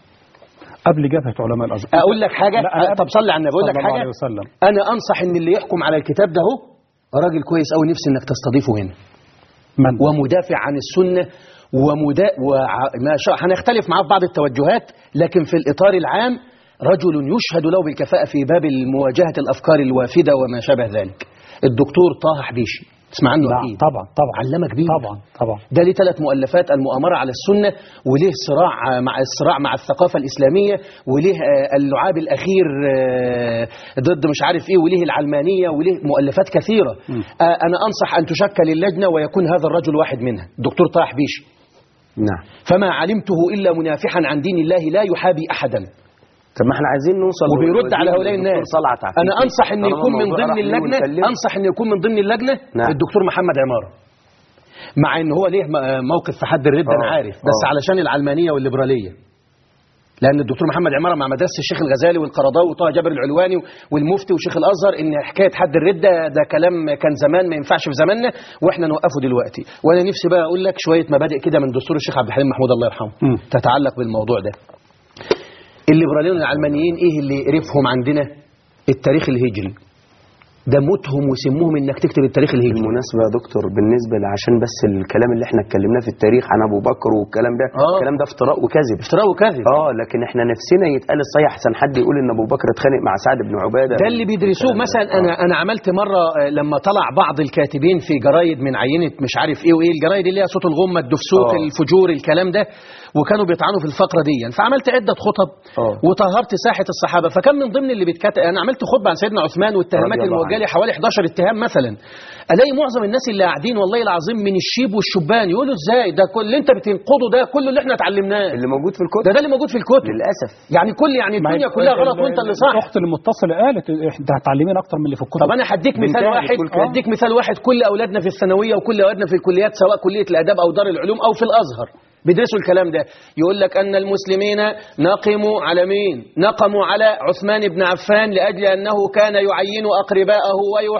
قبل جبهة علماء الأزهر أقول لك حاجة لا، أنا طب صلي على النبي أقول لك صلى الله حاجة عليه وسلم. أنا أنصح أن اللي يحكم على الكتاب ده هو راجل كويس أوي نفسي إنك تستضيفه هنا من ومدافع عن السنة ومدا وع... ما شاء هنختلف معاه في بعض التوجهات لكن في الإطار العام رجل يشهد له بالكفاءة في باب مواجهة الأفكار الوافدة وما شابه ذلك الدكتور طه حبيشي تسمع عنه نعم أكيد طبعا طبعا علامة كبير طبعا طبعا ده ليه ثلاث مؤلفات المؤامرة على السنة وليه صراع مع الصراع مع الثقافة الإسلامية وليه آه، اللعاب الأخير آه، ضد مش عارف إيه وليه العلمانية وليه مؤلفات كثيرة آه، أنا أنصح أن تشكل اللجنة ويكون هذا الرجل واحد منها دكتور طه حبيشي نعم فما علمته إلا منافحا عن دين الله لا يحابي أحدا طب ما احنا عايزين نوصل وبيرد على هؤلاء للدكتور الناس صلعت عفيفي. أنا أنصح أن طالما يكون من الموضوع ضمن راح ليه اللجنة ونكلمه. أنصح أن يكون من ضمن اللجنة نعم. الدكتور محمد عمارة مع ان هو ليه م- موقف في حد الردة انا آه، عارف بس آه. علشان العلمانية والليبرالية لان الدكتور محمد عماره مع مدرسه الشيخ الغزالي والقرضاوي وطه جابر العلواني والمفتي وشيخ الازهر ان حكايه حد الرده ده كلام كان زمان ما ينفعش في زماننا واحنا نوقفه دلوقتي وانا نفسي بقى اقول لك شويه مبادئ كده من دستور الشيخ عبد الحليم محمود الله يرحمه مم. تتعلق بالموضوع ده الليبراليون العلمانيين ايه اللي يقرفهم عندنا التاريخ الهجري ده موتهم وسموهم انك تكتب التاريخ الهجري بالمناسبة يا دكتور بالنسبة عشان بس الكلام اللي احنا اتكلمناه في التاريخ عن ابو بكر والكلام ده آه. الكلام ده افتراء وكذب افتراء وكذب اه لكن احنا نفسنا يتقال الصحيح احسن حد يقول ان ابو بكر اتخانق مع سعد بن عبادة ده اللي بيدرسوه مثلا انا انا عملت مره آه، لما طلع بعض الكاتبين في جرايد من عينه مش عارف ايه وايه الجرايد اللي هي صوت الغمه الدفسوق آه. الفجور الكلام ده وكانوا بيطعنوا في الفقره دي فعملت عده خطب آه. وطهرت ساحه الصحابه فكان من ضمن اللي بيتكتب انا عملت خطبه عن سيدنا عثمان والاتهامات رضي الله الموجهه لي حوالي 11 اتهام مثلا الاقي معظم الناس اللي قاعدين والله العظيم من الشيب والشبان يقولوا ازاي ده كل اللي انت بتنقضه ده كله اللي احنا اتعلمناه اللي موجود في الكتب ده ده اللي موجود في الكتب للاسف يعني كل يعني ما هي- الدنيا كلها غلط وانت اللي صح الاخت المتصله قالت انت هتعلمين اكتر من اللي في الكتب طب انا هديك مثال بنتهي واحد بتقول كده. هديك مثال واحد كل اولادنا في الثانويه وكل اولادنا في الكليات سواء كليه الاداب او دار العلوم او في الازهر بيدرسوا الكلام ده يقول لك ان المسلمين نقموا على مين نقموا على عثمان بن عفان لاجل انه كان يعين اقرباءه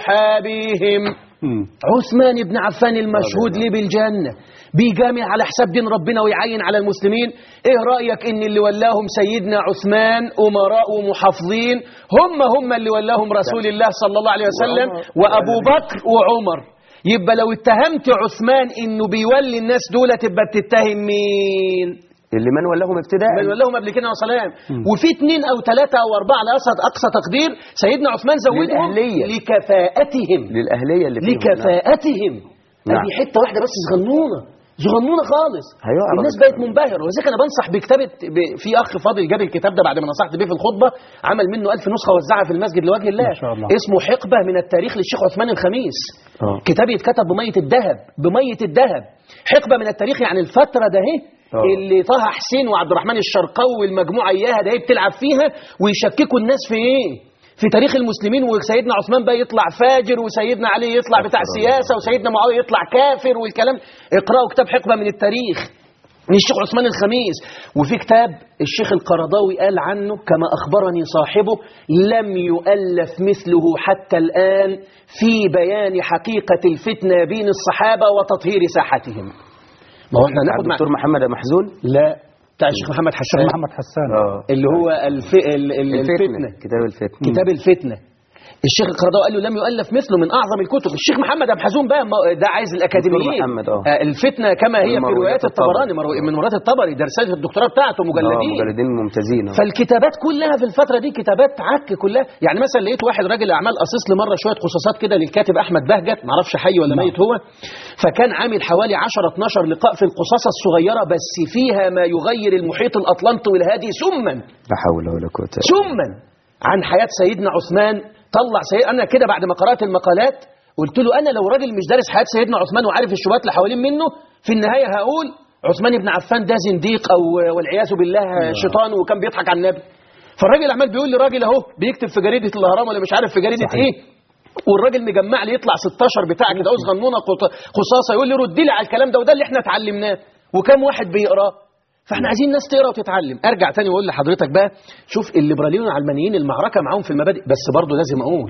ويحابيهم مم. عثمان بن عفان المشهود ليه بالجنة بيجامع على حساب دين ربنا ويعين على المسلمين ايه رأيك ان اللي ولاهم سيدنا عثمان امراء ومحافظين هم هم اللي ولاهم رسول الله صلى الله عليه وسلم وابو بكر وعمر يبقى لو اتهمت عثمان انه بيولي الناس دول تبقى بتتهم مين اللي من ولاهم ابتداء من ولاهم قبل كده وسلام وفي اثنين او ثلاثة او اربعة على اقصى اقصى تقدير سيدنا عثمان زودهم للأهلية. لكفاءتهم للاهليه اللي فيهم نعم. لكفاءتهم نعم. ادي حته واحده بس صغنونه صغنونه خالص هيعرف. الناس بقت منبهره ولذلك انا بنصح بكتابه ب... في اخ فاضل جاب الكتاب ده بعد ما نصحت بيه في الخطبه عمل منه ألف نسخه وزعها في المسجد لوجه الله ما شاء الله. اسمه حقبه من التاريخ للشيخ عثمان الخميس آه. كتاب يتكتب بميه الذهب بميه الذهب حقبه من التاريخ يعني الفتره ده اهي آه. اللي طه حسين وعبد الرحمن الشرقاوي والمجموعه اياها ده هي بتلعب فيها ويشككوا الناس في ايه في تاريخ المسلمين وسيدنا عثمان بقى يطلع فاجر وسيدنا علي يطلع بتاع سياسه وسيدنا معاويه يطلع كافر والكلام اقراوا كتاب حقبه من التاريخ من الشيخ عثمان الخميس وفي كتاب الشيخ القرضاوي قال عنه كما أخبرني صاحبه لم يؤلف مثله حتى الآن في بيان حقيقة الفتنة بين الصحابة وتطهير ساحتهم ما هو احنا هناخد مع الدكتور محمد محزون لا بتاع الشيخ محمد الشيخ حسان محمد حسان اه اللي هو الف... ال... ال... الفتنة كتاب الفتنه كتاب الفتنة الشيخ القرضاوي قال له لم يؤلف مثله من اعظم الكتب الشيخ محمد ابو حزون بقى ما- ده عايز الاكاديميين دكتور محمد، آه. آه، الفتنه كما هي في والمرويات روايات الطبري. الطبراني مرو- من روايات الطبري ده رساله الدكتوراه بتاعته اه مجلدين مجلدين ممتازين آه. فالكتابات كلها في الفتره دي كتابات عك كلها يعني مثلا لقيت واحد راجل اعمال قصص لي مره شويه قصصات كده للكاتب احمد بهجت معرفش حي ولا ميت هو فكان عامل حوالي 10 12 لقاء في القصص الصغيره بس فيها ما يغير المحيط الاطلنطي والهادي سما لا حول ولا قوه إلا سما عن حياة سيدنا عثمان طلع سيد أنا كده بعد ما قرأت المقالات قلت له أنا لو راجل مش دارس حياة سيدنا عثمان وعارف الشبهات اللي حوالين منه في النهاية هقول عثمان بن عفان ده زنديق أو والعياذ بالله شيطان وكان بيضحك على النبي فالراجل عمال بيقول لي راجل أهو بيكتب في جريدة الأهرام ولا مش عارف في جريدة صحيح. إيه والراجل مجمع لي يطلع 16 بتاع كده أهو صغنونه قط- قصاصه يقول لي رد لي على الكلام ده وده اللي احنا اتعلمناه وكم واحد بيقراه فاحنا عايزين ناس تقرا وتتعلم ارجع تاني واقول لحضرتك بقى شوف الليبراليين والعلمانيين المعركه معاهم في المبادئ بس برضه لازم اقول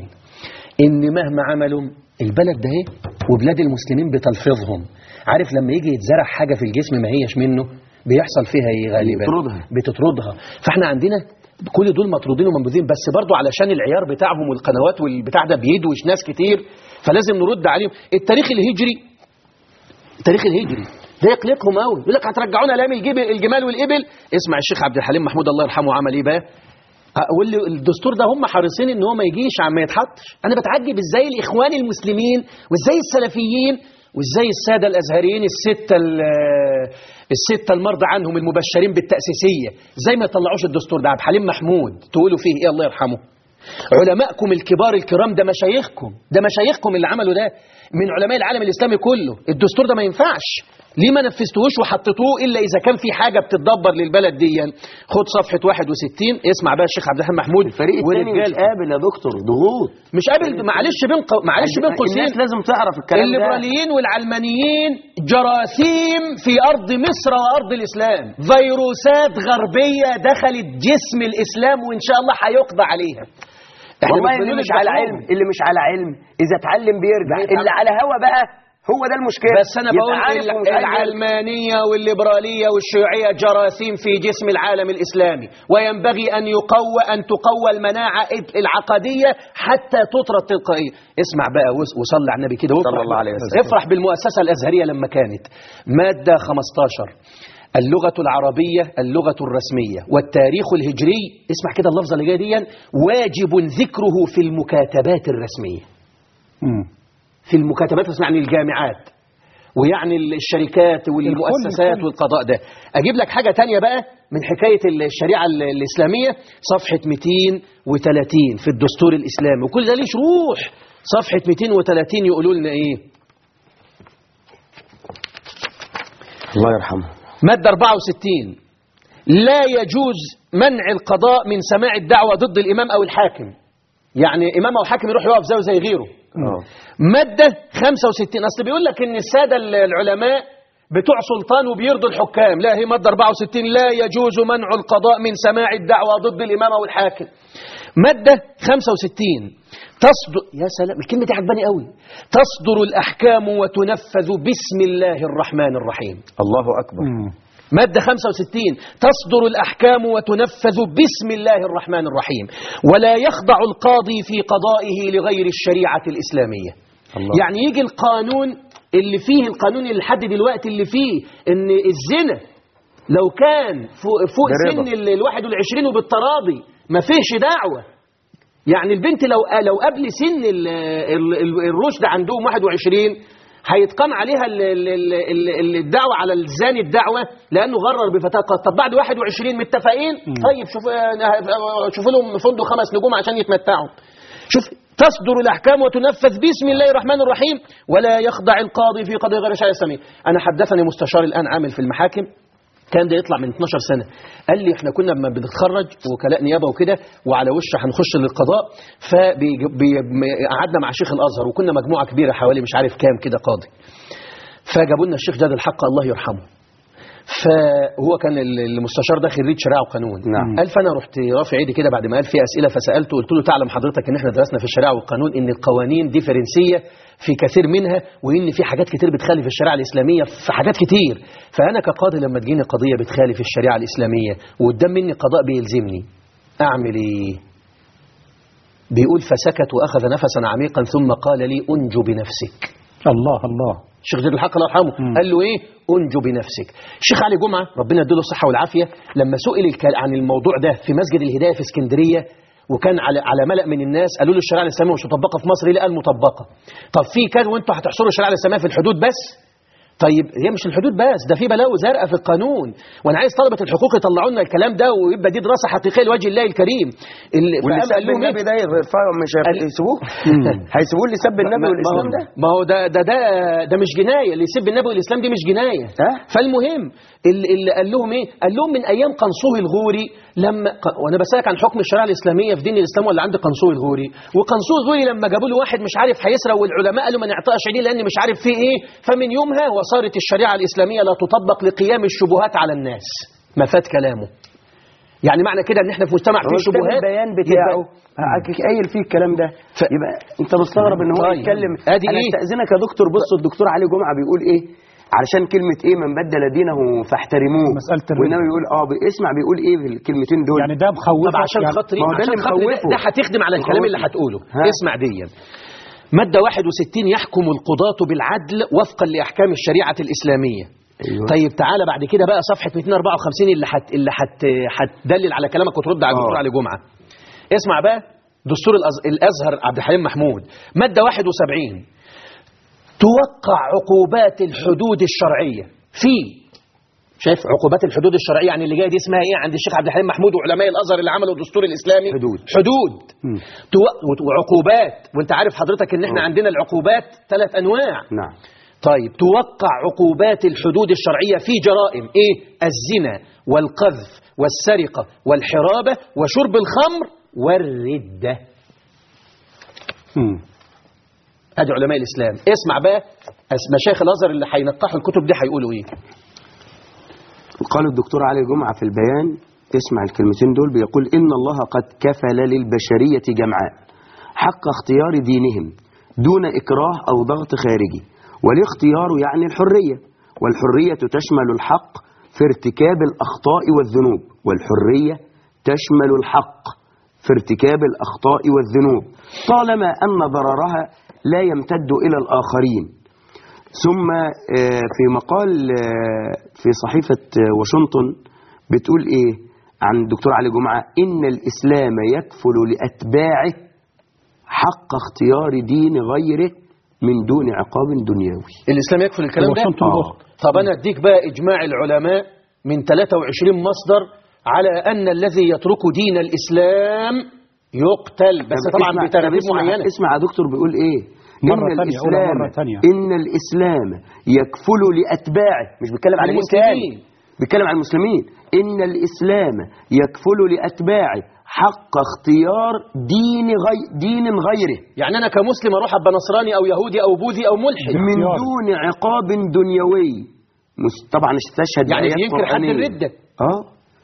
ان مهما عملوا البلد ده اهي وبلاد المسلمين بتلفظهم عارف لما يجي يتزرع حاجه في الجسم ما هيش منه بيحصل فيها ايه غالبا بتطردها. بتطردها فاحنا عندنا كل دول مطرودين ومنبوذين بس برضو علشان العيار بتاعهم والقنوات والبتاع ده بيدوش ناس كتير فلازم نرد عليهم التاريخ الهجري التاريخ الهجري ده يقلقهم قوي يقول لك هترجعونا لايام الجبل الجمال والابل اسمع الشيخ عبد الحليم محمود الله يرحمه عمل ايه بقى اقول له الدستور ده هم حريصين ان هو ما يجيش عم ما يتحطش انا بتعجب ازاي الاخوان المسلمين وازاي السلفيين وازاي الساده الازهريين السته ال- السته المرضى عنهم المبشرين بالتاسيسيه ازاي ما يطلعوش الدستور ده عبد الحليم محمود تقولوا فيه ايه الله يرحمه علماءكم الكبار الكرام ده مشايخكم ده مشايخكم اللي عملوا ده من علماء العالم الاسلامي كله الدستور ده ما ينفعش ليه ما نفذتوهوش وحطيتوه الا اذا كان في حاجه بتتدبر للبلد دي خد صفحه 61 اسمع بقى الشيخ عبد الرحمن محمود الفريق الثاني مش ورجالته. قابل يا دكتور ضغوط مش قابل معلش بين قو... معلش بين قوسين الناس لازم تعرف الكلام ده الليبراليين والعلمانيين جراثيم في أرض مصر وأرض الإسلام فيروسات غربية دخلت جسم الإسلام وإن شاء الله هيقضى عليها إحنا والله مش اللي بنقول مش على الدعوة. علم اللي مش على علم اذا اتعلم بيرجع بيتعلم. اللي على هوا بقى هو ده المشكله بس أنا يبقى بقول عارف ال- ومش عايز يرجع. العلمانية والليبرالية والشيوعية جراثيم في جسم العالم الإسلامي وينبغي أن يقوى أن تقوى المناعة العقدية حتى تطرد تلقائيا اسمع بقى وس- وصلي على النبي كده وافرح صلى الله عليه وسلم. افرح بالمؤسسة الأزهرية لما كانت مادة 15 اللغة العربية اللغة الرسمية والتاريخ الهجري اسمع كده اللفظة اللي جاية دي واجب ذكره في المكاتبات الرسمية مم. في المكاتبات الرسمية يعني الجامعات ويعني الشركات والمؤسسات الكل. والقضاء ده أجيب لك حاجة تانية بقى من حكاية الشريعة ال- الإسلامية صفحة 230 في الدستور الإسلامي وكل ده ليه شروح صفحة 230 يقولوا لنا إيه الله يرحمه مادة 64 لا يجوز منع القضاء من سماع الدعوة ضد الإمام أو الحاكم يعني إمام أو حاكم يروح يقف زيه زي غيره اه مادة 65 أصل بيقول لك إن السادة العلماء بتوع سلطان وبيرضوا الحكام لا هي مادة 64 لا يجوز منع القضاء من سماع الدعوة ضد الإمام أو الحاكم مادة 65 تصدر يا سلام الكلمة دي عجباني قوي تصدر الأحكام وتنفذ بسم الله الرحمن الرحيم الله اكبر مم. مادة 65 تصدر الأحكام وتنفذ بسم الله الرحمن الرحيم ولا يخضع القاضي في قضائه لغير الشريعة الإسلامية الله. يعني يجي القانون اللي فيه القانون اللي لحد دلوقتي اللي فيه ان الزنا لو كان فوق, فوق برضا. سن ال- الواحد والعشرين وبالتراضي ما فيش دعوة يعني البنت لو لو قبل سن ال- ال- ال- الرشد عندهم 21 هيتقام عليها ال- ال- ال- ال- الدعوة على الزاني الدعوة لأنه غرر بفتاة قد طب بعد 21 متفقين طيب شوف شوفوا لهم فندق خمس نجوم عشان يتمتعوا شوف تصدر الأحكام وتنفذ بسم الله الرحمن الرحيم ولا يخضع القاضي في قضية غير الشرع الإسلامي أنا حدثني مستشار الآن عامل في المحاكم كان ده يطلع من 12 سنة قال لي احنا كنا لما بنتخرج وكلاء نيابة وكده وعلى وش هنخش للقضاء فقعدنا مع شيخ الأزهر وكنا مجموعة كبيرة حوالي مش عارف كام كده قاضي فجابوا لنا الشيخ جاد الحق الله يرحمه فهو كان ال- المستشار ده خريج شريعه وقانون نعم. قال فانا رحت رافع ايدي كده بعد ما قال في اسئله فسالته قلت له تعلم حضرتك ان احنا درسنا في الشريعه والقانون ان القوانين ديفرنسيه في كثير منها وان في حاجات كتير بتخالف الشريعه الاسلاميه في حاجات كتير فانا كقاضي لما تجيني قضيه بتخالف الشريعه الاسلاميه وقدام مني قضاء بيلزمني اعمل ايه بيقول فسكت واخذ نفسا عميقا ثم قال لي انجو بنفسك الله الله الشيخ زيد الحق الله يرحمه مم. قال له ايه انجو بنفسك الشيخ علي جمعه ربنا يديله الصحه والعافيه لما سئل الك- عن الموضوع ده في مسجد الهدايه في اسكندريه وكان على على ملأ من الناس قالوا له الشريعه الاسلاميه مش مطبقه في مصر ليه قال مطبقه طب في كذا وانتوا هتحصروا الشريعه الاسلاميه في الحدود بس طيب هي مش الحدود بس ده في بلاوي زرقاء في القانون وانا عايز طلبه الحقوق يطلعوا لنا الكلام ده ويبقى دي دراسه حقيقيه لوجه الله الكريم اللي واللي فقام سب قال لهم إيه؟ النبي ده يرفعوا مش قال- هيسيبوه هيسيبوه اللي سب النبي ما- والاسلام ما ده هو- ما هو ده ده ده ده مش جنايه اللي يسب النبي والاسلام دي مش جنايه ها؟ فالمهم اللي, اللي قال لهم ايه قال لهم من ايام قنصوه الغوري لما ق- وانا بسالك عن حكم الشريعه الاسلاميه في دين الاسلام ولا عند قنصوه الغوري وقنصوه الغوري لما جابوا له واحد مش عارف هيسرق والعلماء قالوا ما نعطاش عيدين لان مش عارف فيه ايه فمن يومها وصارت الشريعه الاسلاميه لا تطبق لقيام الشبهات على الناس ما فات كلامه يعني معنى كده ان احنا في مجتمع هو فيه كتاب شبهات البيان بتاعه يبقى- قايل فيه الكلام ده ف- يبقى انت مستغرب ان هو طيب. يتكلم ادي انا ايه؟ استاذنك يا دكتور بص الدكتور علي جمعه بيقول ايه علشان كلمة ايه من بدل دينه فاحترموه مسألة الرد. والنبي بيقول اه اسمع بيقول ايه في الكلمتين دول يعني ده مخوفك طب عشان يعني خاطري ما هو ده عشان اللي خاطري ده, مخوفه. ده هتخدم على الكلام اللي مخوفه. هتقوله ها. اسمع ديا مادة 61 يحكم القضاة بالعدل وفقا لأحكام الشريعة الإسلامية أيوة. طيب تعالى بعد كده بقى صفحة 254 اللي حت اللي حت هتدلل على كلامك وترد على آه. الدكتور علي جمعة اسمع بقى دستور الأز... الأزهر عبد الحليم محمود مادة 71 توقع عقوبات الحدود الشرعية في شايف عقوبات الحدود الشرعيه يعني اللي جايه دي اسمها ايه عند الشيخ عبد الحليم محمود وعلماء الازهر اللي عملوا الدستور الاسلامي حدود. حدود مم. تو- وعقوبات وانت عارف حضرتك ان احنا آه. عندنا العقوبات ثلاث انواع نعم طيب توقع عقوبات الحدود الشرعيه في جرائم ايه الزنا والقذف والسرقه والحرابه وشرب الخمر والرده مم. ادي علماء الاسلام اسمع بقى أس- مشايخ الازهر اللي هينقحوا الكتب دي هيقولوا ايه قال الدكتور علي جمعة في البيان اسمع الكلمتين دول بيقول إن الله قد كفل للبشرية جمعاء حق اختيار دينهم دون إكراه أو ضغط خارجي والاختيار يعني الحرية والحرية تشمل الحق في ارتكاب الأخطاء والذنوب والحرية تشمل الحق في ارتكاب الأخطاء والذنوب طالما أن ضررها لا يمتد إلى الآخرين ثم آه، في مقال آه، في صحيفة آه، واشنطن بتقول إيه عن الدكتور علي جمعة إن الإسلام يكفل لأتباعه حق اختيار دين غيره من دون عقاب دنيوي الاسلام يكفل الكلام ده واشنطن آه. بوست. طب انا اديك بقى اجماع العلماء من 23 مصدر على ان الذي يترك دين الاسلام يقتل بس طب طبعا اسمع- بترتيب طب اسمع- معينه اسمع يا دكتور بيقول ايه مرة إن تانية، قولها الإسلام مرة تانية. إن الإسلام يكفل لأتباعه مش بيتكلم على مين تاني المسلمين. بيتكلم على المسلمين إن الإسلام يكفل لأتباعه حق اختيار دين غي دين غيره يعني انا كمسلم اروح ابقى نصراني او يهودي او بوذي او ملحد من اختيار. دون عقاب دنيوي مس- طبعا استشهد يعني بآيات بينكر حد قرآنية. الردة. اه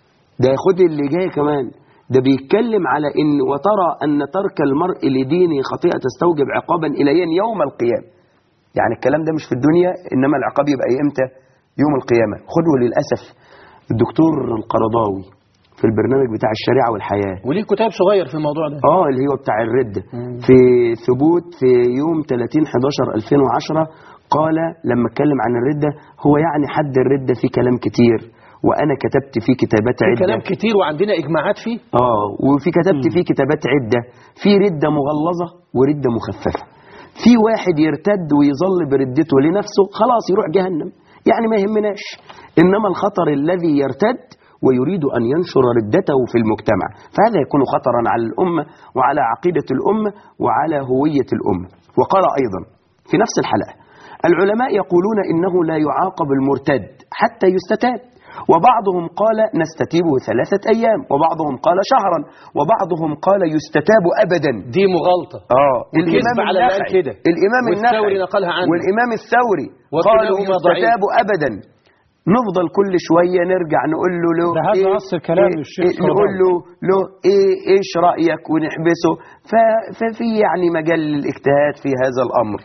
ده خد اللي جاي كمان ده بيتكلم على ان وترى ان ترك المرء لدينه خطيئه تستوجب عقابا اليا يوم القيامه يعني الكلام ده مش في الدنيا انما العقاب يبقى امتى يوم القيامه خده للاسف الدكتور القرضاوي في البرنامج بتاع الشريعه والحياه وليه كتاب صغير في الموضوع ده اه اللي هو بتاع الردة في ثبوت في يوم 30 11 2010 قال لما اتكلم عن الردة هو يعني حد الردة فيه كلام كتير وانا كتبت فيه كتابات في عدة كلام كتير وعندنا اجماعات فيه اه وفي كتبت فيه كتابات عدة في ردة مغلظة وردة مخففة في واحد يرتد ويظل بردته لنفسه خلاص يروح جهنم يعني ما يهمناش انما الخطر الذي يرتد ويريد ان ينشر ردته في المجتمع فهذا يكون خطرا على الامه وعلى عقيده الامه وعلى هويه الامه وقال ايضا في نفس الحلقه العلماء يقولون انه لا يعاقب المرتد حتى يستتاب وبعضهم قال نستتيبه ثلاثة أيام وبعضهم قال شهرا وبعضهم قال يستتاب أبدا دي مغالطه اه وكذب على اللي قال النخعي كده. الامام والثوري النخعي نقلها عنه. والامام الثوري وكلاهما قالوا ضعيف. يستتاب ابدا نفضل كل شويه نرجع نقول له له ده هذا أصل كلام إيه الشيخ إيه نقول له له ايه ايش رايك ونحبسه ف- ففي يعني مجال للاجتهاد في هذا الامر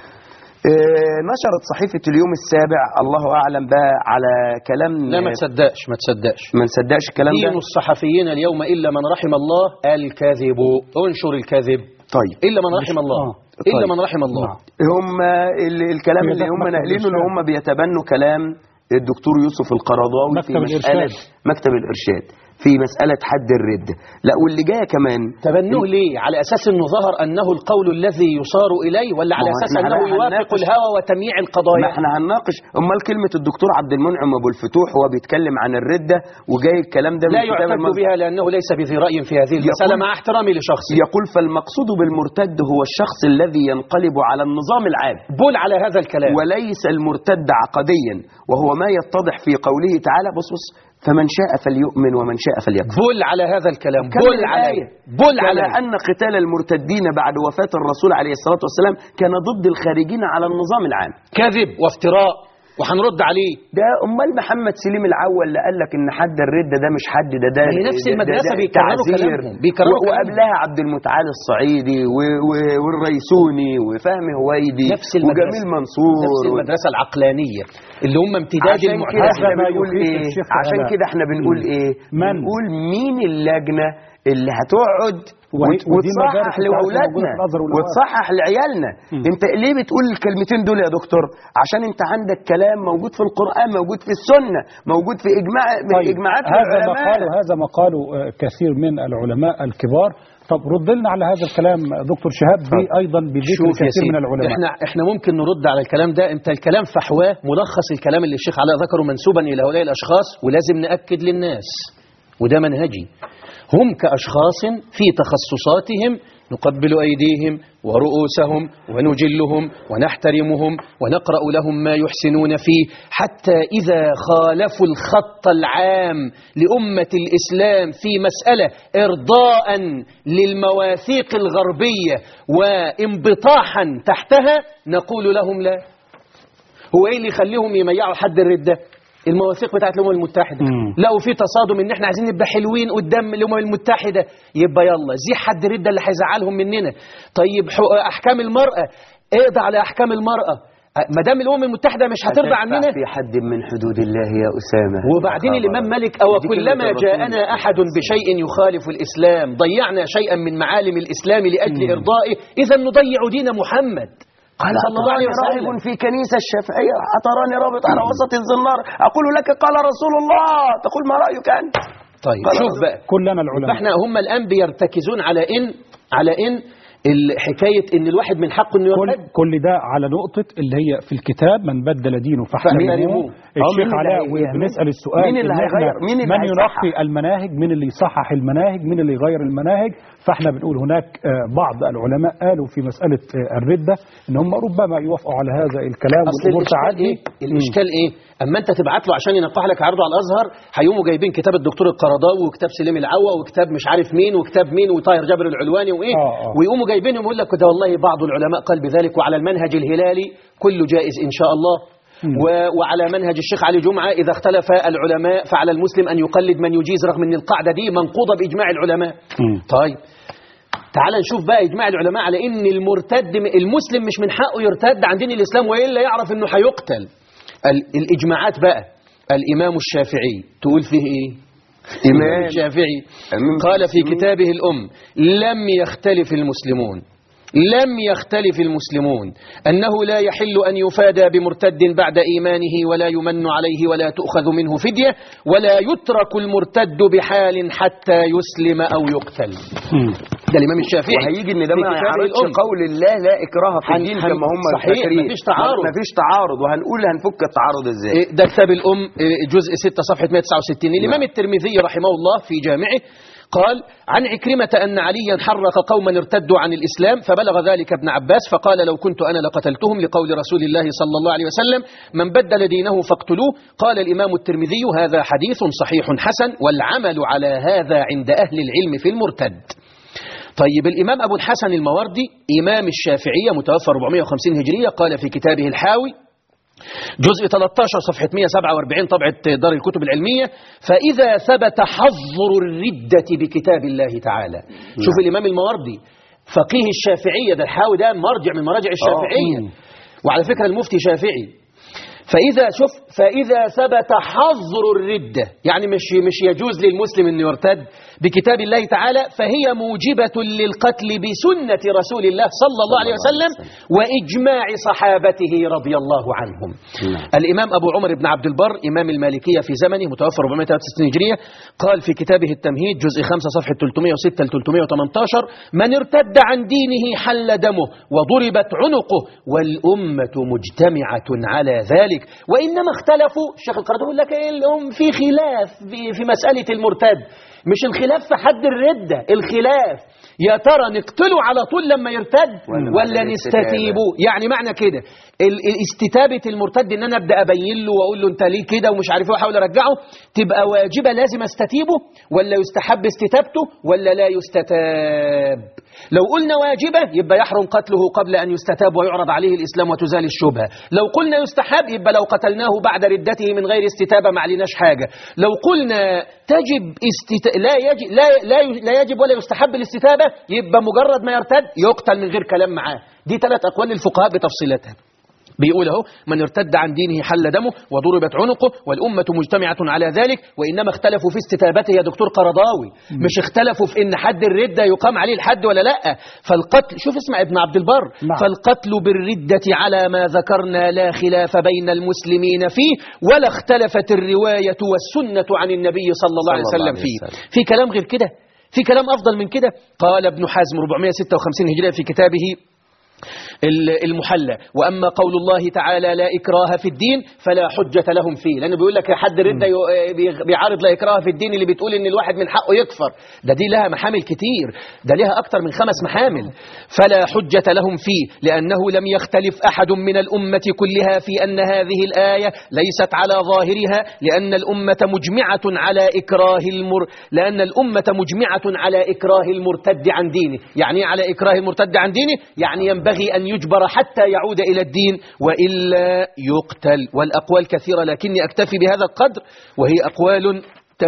إيه نشرت صحيفه اليوم السابع الله اعلم بقى على كلام لا ما تصدقش ما تصدقش ما نصدقش الكلام دين ده الصحفيين اليوم الا من رحم الله الكذب انشر الكذب طيب الا من رحم الله آه. الا طيب. من رحم الله نعم. هم ال- الكلام في اللي ده هم مكتب ناقلينه اللي الإرشاد. هم بيتبنوا كلام الدكتور يوسف القرضاوي في مكتب مسألة الإرشاد. مكتب الإرشاد في مسألة حد الردة لا واللي جايه كمان تبنوه ليه على اساس انه ظهر انه القول الذي يصار اليه ولا على ما هو اساس إحنا انه هن- يوافق هنناقش- الهوى وتمييع ما القضايا احنا هنناقش امال كلمة الدكتور عبد المنعم ابو الفتوح هو بيتكلم عن الردة وجاي الكلام ده لا من كتاب يعتد المنطق. بها لانه ليس بذي راي في هذه المساله يقول- مع احترامي لشخصه يقول فالمقصود بالمرتد هو الشخص الذي ينقلب على النظام العام بول على هذا الكلام وليس المرتد عقديا وهو ما يتضح في قوله تعالى بص بص فمن شاء فليؤمن ومن شاء فليكفر بول على هذا الكلام كمل بول الآية. عليه بول كما عليه أن قتال المرتدين بعد وفاة الرسول عليه الصلاة والسلام كان ضد الخارجين على النظام العام كذب وافتراء وهنرد عليه ده أمال محمد سليم العول اللي قال لك إن حد الردة ده مش حد ده ده ما هي نفس ده- المدرسة ده- ده بيكرروا تعزير. كلامهم، بيكرروا و- وقبلها عبد المتعال الصعيدي و- و- والريسوني وفهمي هويدي نفس المدرسة وجميل منصور نفس و- المدرسة العقلانية اللي هم امتداد عشان كده المعتزلة احنا ما بنقول يخيف ايه الشيخ عشان علاء. كده احنا بنقول مم. ايه من؟ بنقول مين اللجنه اللي هتقعد وهي- وت- ودي وتصحح المدارس اللي موجودة لاولادنا في الأزهر والأوقاف. وتصحح لعيالنا مم. انت ليه بتقول الكلمتين دول يا دكتور عشان انت عندك كلام موجود في القران موجود في السنه موجود في اجماع من طيب اجماعات هذا ما العلماء قاله هذا ما قاله آه، كثير من العلماء الكبار طب رد لنا على هذا الكلام دكتور شهاب بي ايضا بذكر شوف يا كثير سيدي من العلماء احنا احنا ممكن نرد على الكلام ده انت الكلام فحواه ملخص الكلام اللي الشيخ علاء ذكره منسوبا الى هؤلاء الاشخاص ولازم ناكد للناس وده منهجي هم كاشخاص في تخصصاتهم نقبل أيديهم ورؤوسهم ونجلهم ونحترمهم ونقرأ لهم ما يحسنون فيه حتى إذا خالفوا الخط العام لأمة الإسلام في مسألة إرضاء للمواثيق الغربية وانبطاحا تحتها نقول لهم لا هو ايه اللي يخليهم يميعوا حد الردة المواثيق بتاعت الامم المتحده مم. لقوا في تصادم ان احنا عايزين نبقى حلوين قدام الامم المتحده يبقى يلا زي حد الردة اللي هيزعلهم مننا طيب حق- احكام المراه اقضى على احكام المراه ما دام الامم المتحده مش هترضى هتدفع عننا في حد من حدود الله يا أسامة وبعدين يا الإمام خبر. مالك أو دي كلما كلمة الرسول. جاءنا أحد بشيء يخالف الإسلام ضيعنا شيئا من معالم الإسلام لأجل إرضائه إذا نضيع دين محمد قال صلى الله عليه أتراني وسلم راهب في كنيسة الشافعية أتراني رابط على وسط الزنار أقول لك قال رسول الله تقول ما رأيك أنت طيب خلاص. شوف بقى كلنا العلماء فاحنا هم الآن بيرتكزون على إن على إن ال- حكاية إن الواحد من حقه إنه كل, يرتد كل ده على نقطة اللي هي في الكتاب من بدل دينه فاحترموه فاحترموه. الشيخ مين اللي علاء هي- وبنسأل السؤال مين اللي إن إحنا هيغير؟ مين اللي من هيصحح؟ ينقي المناهج مين اللي يصحح المناهج مين اللي يغير المناهج فاحنا بنقول هناك آه، بعض العلماء قالوا في مسألة آه، الردة ان هم ربما يوافقوا على هذا الكلام اصل والامور الاشكال تعدي ايه الاشكال ايه اما انت تبعت له عشان ينقح لك عرضه على الازهر هيقوموا جايبين كتاب الدكتور القرضاوي وكتاب سليم العوا وكتاب مش عارف مين وكتاب مين وطاهر جابر العلواني وايه آه، آه. ويقوموا جايبينهم يقول لك ده والله بعض العلماء قال بذلك وعلى المنهج الهلالي كله جائز ان شاء الله و- وعلى منهج الشيخ علي جمعة إذا اختلف العلماء فعلى المسلم أن يقلد من يجيز رغم أن القاعدة دي منقوضة بإجماع العلماء مم. طيب تعال نشوف بقى إجماع العلماء على إن المرتد المسلم مش من حقه يرتد عن دين الإسلام وإلا يعرف إنه هيقتل ال- الإجماعات بقى الإمام الشافعي تقول فيه إيه الإمام الشافعي أمين قال في المسلمين. كتابه الأم لم يختلف المسلمون لم يختلف المسلمون أنه لا يحل أن يفادى بمرتد بعد إيمانه ولا يمن عليه ولا تؤخذ منه فدية ولا يترك المرتد بحال حتى يسلم أو يقتل مم. ده الإمام الشافعي وهيجي ان ده في ما كتابه يعرضش الأم. قول الله لا اكراه في هن- الدين هن- كما هم صحيح، فاكرين مفيش تعارض. ما فيش تعارض وهنقول هنفك التعارض ازاي إيه، ده كتاب الأم إيه، جزء 6 صفحة 169 الإمام الترمذي رحمه الله في جامعه قال عن عكرمة أن عليا حرق قوما ارتدوا عن الإسلام فبلغ ذلك ابن عباس فقال لو كنت أنا لقتلتهم لقول رسول الله صلى الله عليه وسلم من بدل دينه فاقتلوه قال الإمام الترمذي هذا حديث صحيح حسن والعمل على هذا عند أهل العلم في المرتد طيب الإمام أبو الحسن المواردي إمام الشافعية متوفى 450 هجرية قال في كتابه الحاوي جزء 13 صفحة 147 طبعة دار الكتب العلمية فإذا ثبت حظر الردة بكتاب الله تعالى شوف الإمام المواردي فقيه الشافعية ده الحاوي ده مرجع من مراجع الشافعية وعلى فكرة المفتي شافعي فإذا شوف فإذا ثبت حظر الردة يعني مش مش يجوز للمسلم أن يرتد بكتاب الله تعالى فهي موجبة للقتل بسنة رسول الله صلى الله عليه وسلم وإجماع صحابته رضي الله عنهم الإمام أبو عمر بن عبد البر إمام المالكية في زمنه متوفى 463 هجرية قال في كتابه التمهيد جزء 5 صفحة 306 ل 318 من ارتد عن دينه حل دمه وضربت عنقه والأمة مجتمعة على ذلك وإنما اختلفوا الشيخ القرضي يقول لك إيه الأم في خلاف في- في مسألة المرتد مش الخلاف في حد الردة الخلاف يا ترى نقتله على طول لما يرتد ولا ولا بعد الاستتابة؟ نستتيبه يعني معنى كده ال- ال- استتابة المرتد ان انا ابدا ابين له واقول له انت ليه كده ومش عارف ايه واحاول ارجعه تبقى واجبة لازم استتيبه ولا يستحب استتابته ولا لا يستتاب لو قلنا واجبة يبقى يحرم قتله قبل أن يستتاب ويعرض عليه الإسلام وتزال الشبهة لو قلنا يستحب يبقى لو قتلناه بعد ردته من غير استتابة ما عليناش حاجة لو قلنا تجب استت... لا, يجب لا, لا, لا يجب ولا يستحب الاستتابة يبقى مجرد ما يرتد يقتل من غير كلام معاه دي ثلاث أقوال للفقهاء بتفصيلاتها بيقول اهو من ارتد عن دينه حل دمه وضربت عنقه والأمة مجتمعة على ذلك وإنما اختلفوا في استتابته يا دكتور قرضاوي مش اختلفوا في إن حد الردة يقام عليه الحد ولا لا فالقتل شوف اسمع ابن عبد البر نعم. فالقتل بالردة على ما ذكرنا لا خلاف بين المسلمين فيه ولا اختلفت الرواية والسنة عن النبي صلى الله عليه صلى الله وسلم عليه فيه وسلم. في كلام غير كده في كلام أفضل من كده قال ابن حزم 456 هجرية في كتابه ال- المحلى وأما قول الله تعالى لا إكراه في الدين فلا حجة لهم فيه لأنه بيقول لك حد ردة يو- بي- بيعارض لا إكراه في الدين اللي بتقول إن الواحد من حقه يكفر ده دي لها محامل كتير ده لها أكتر من خمس محامل فلا حجة لهم فيه لأنه لم يختلف أحد من الأمة كلها في أن هذه الآية ليست على ظاهرها لأن الأمة مجمعة على إكراه المر لأن الأمة مجمعة على إكراه المرتد عن دينه يعني إيه على إكراه المرتد عن دينه يعني ينبغي أن يجبر حتى يعود إلى الدين وإلا يقتل والأقوال كثيرة لكني أكتفي بهذا القدر وهي أقوال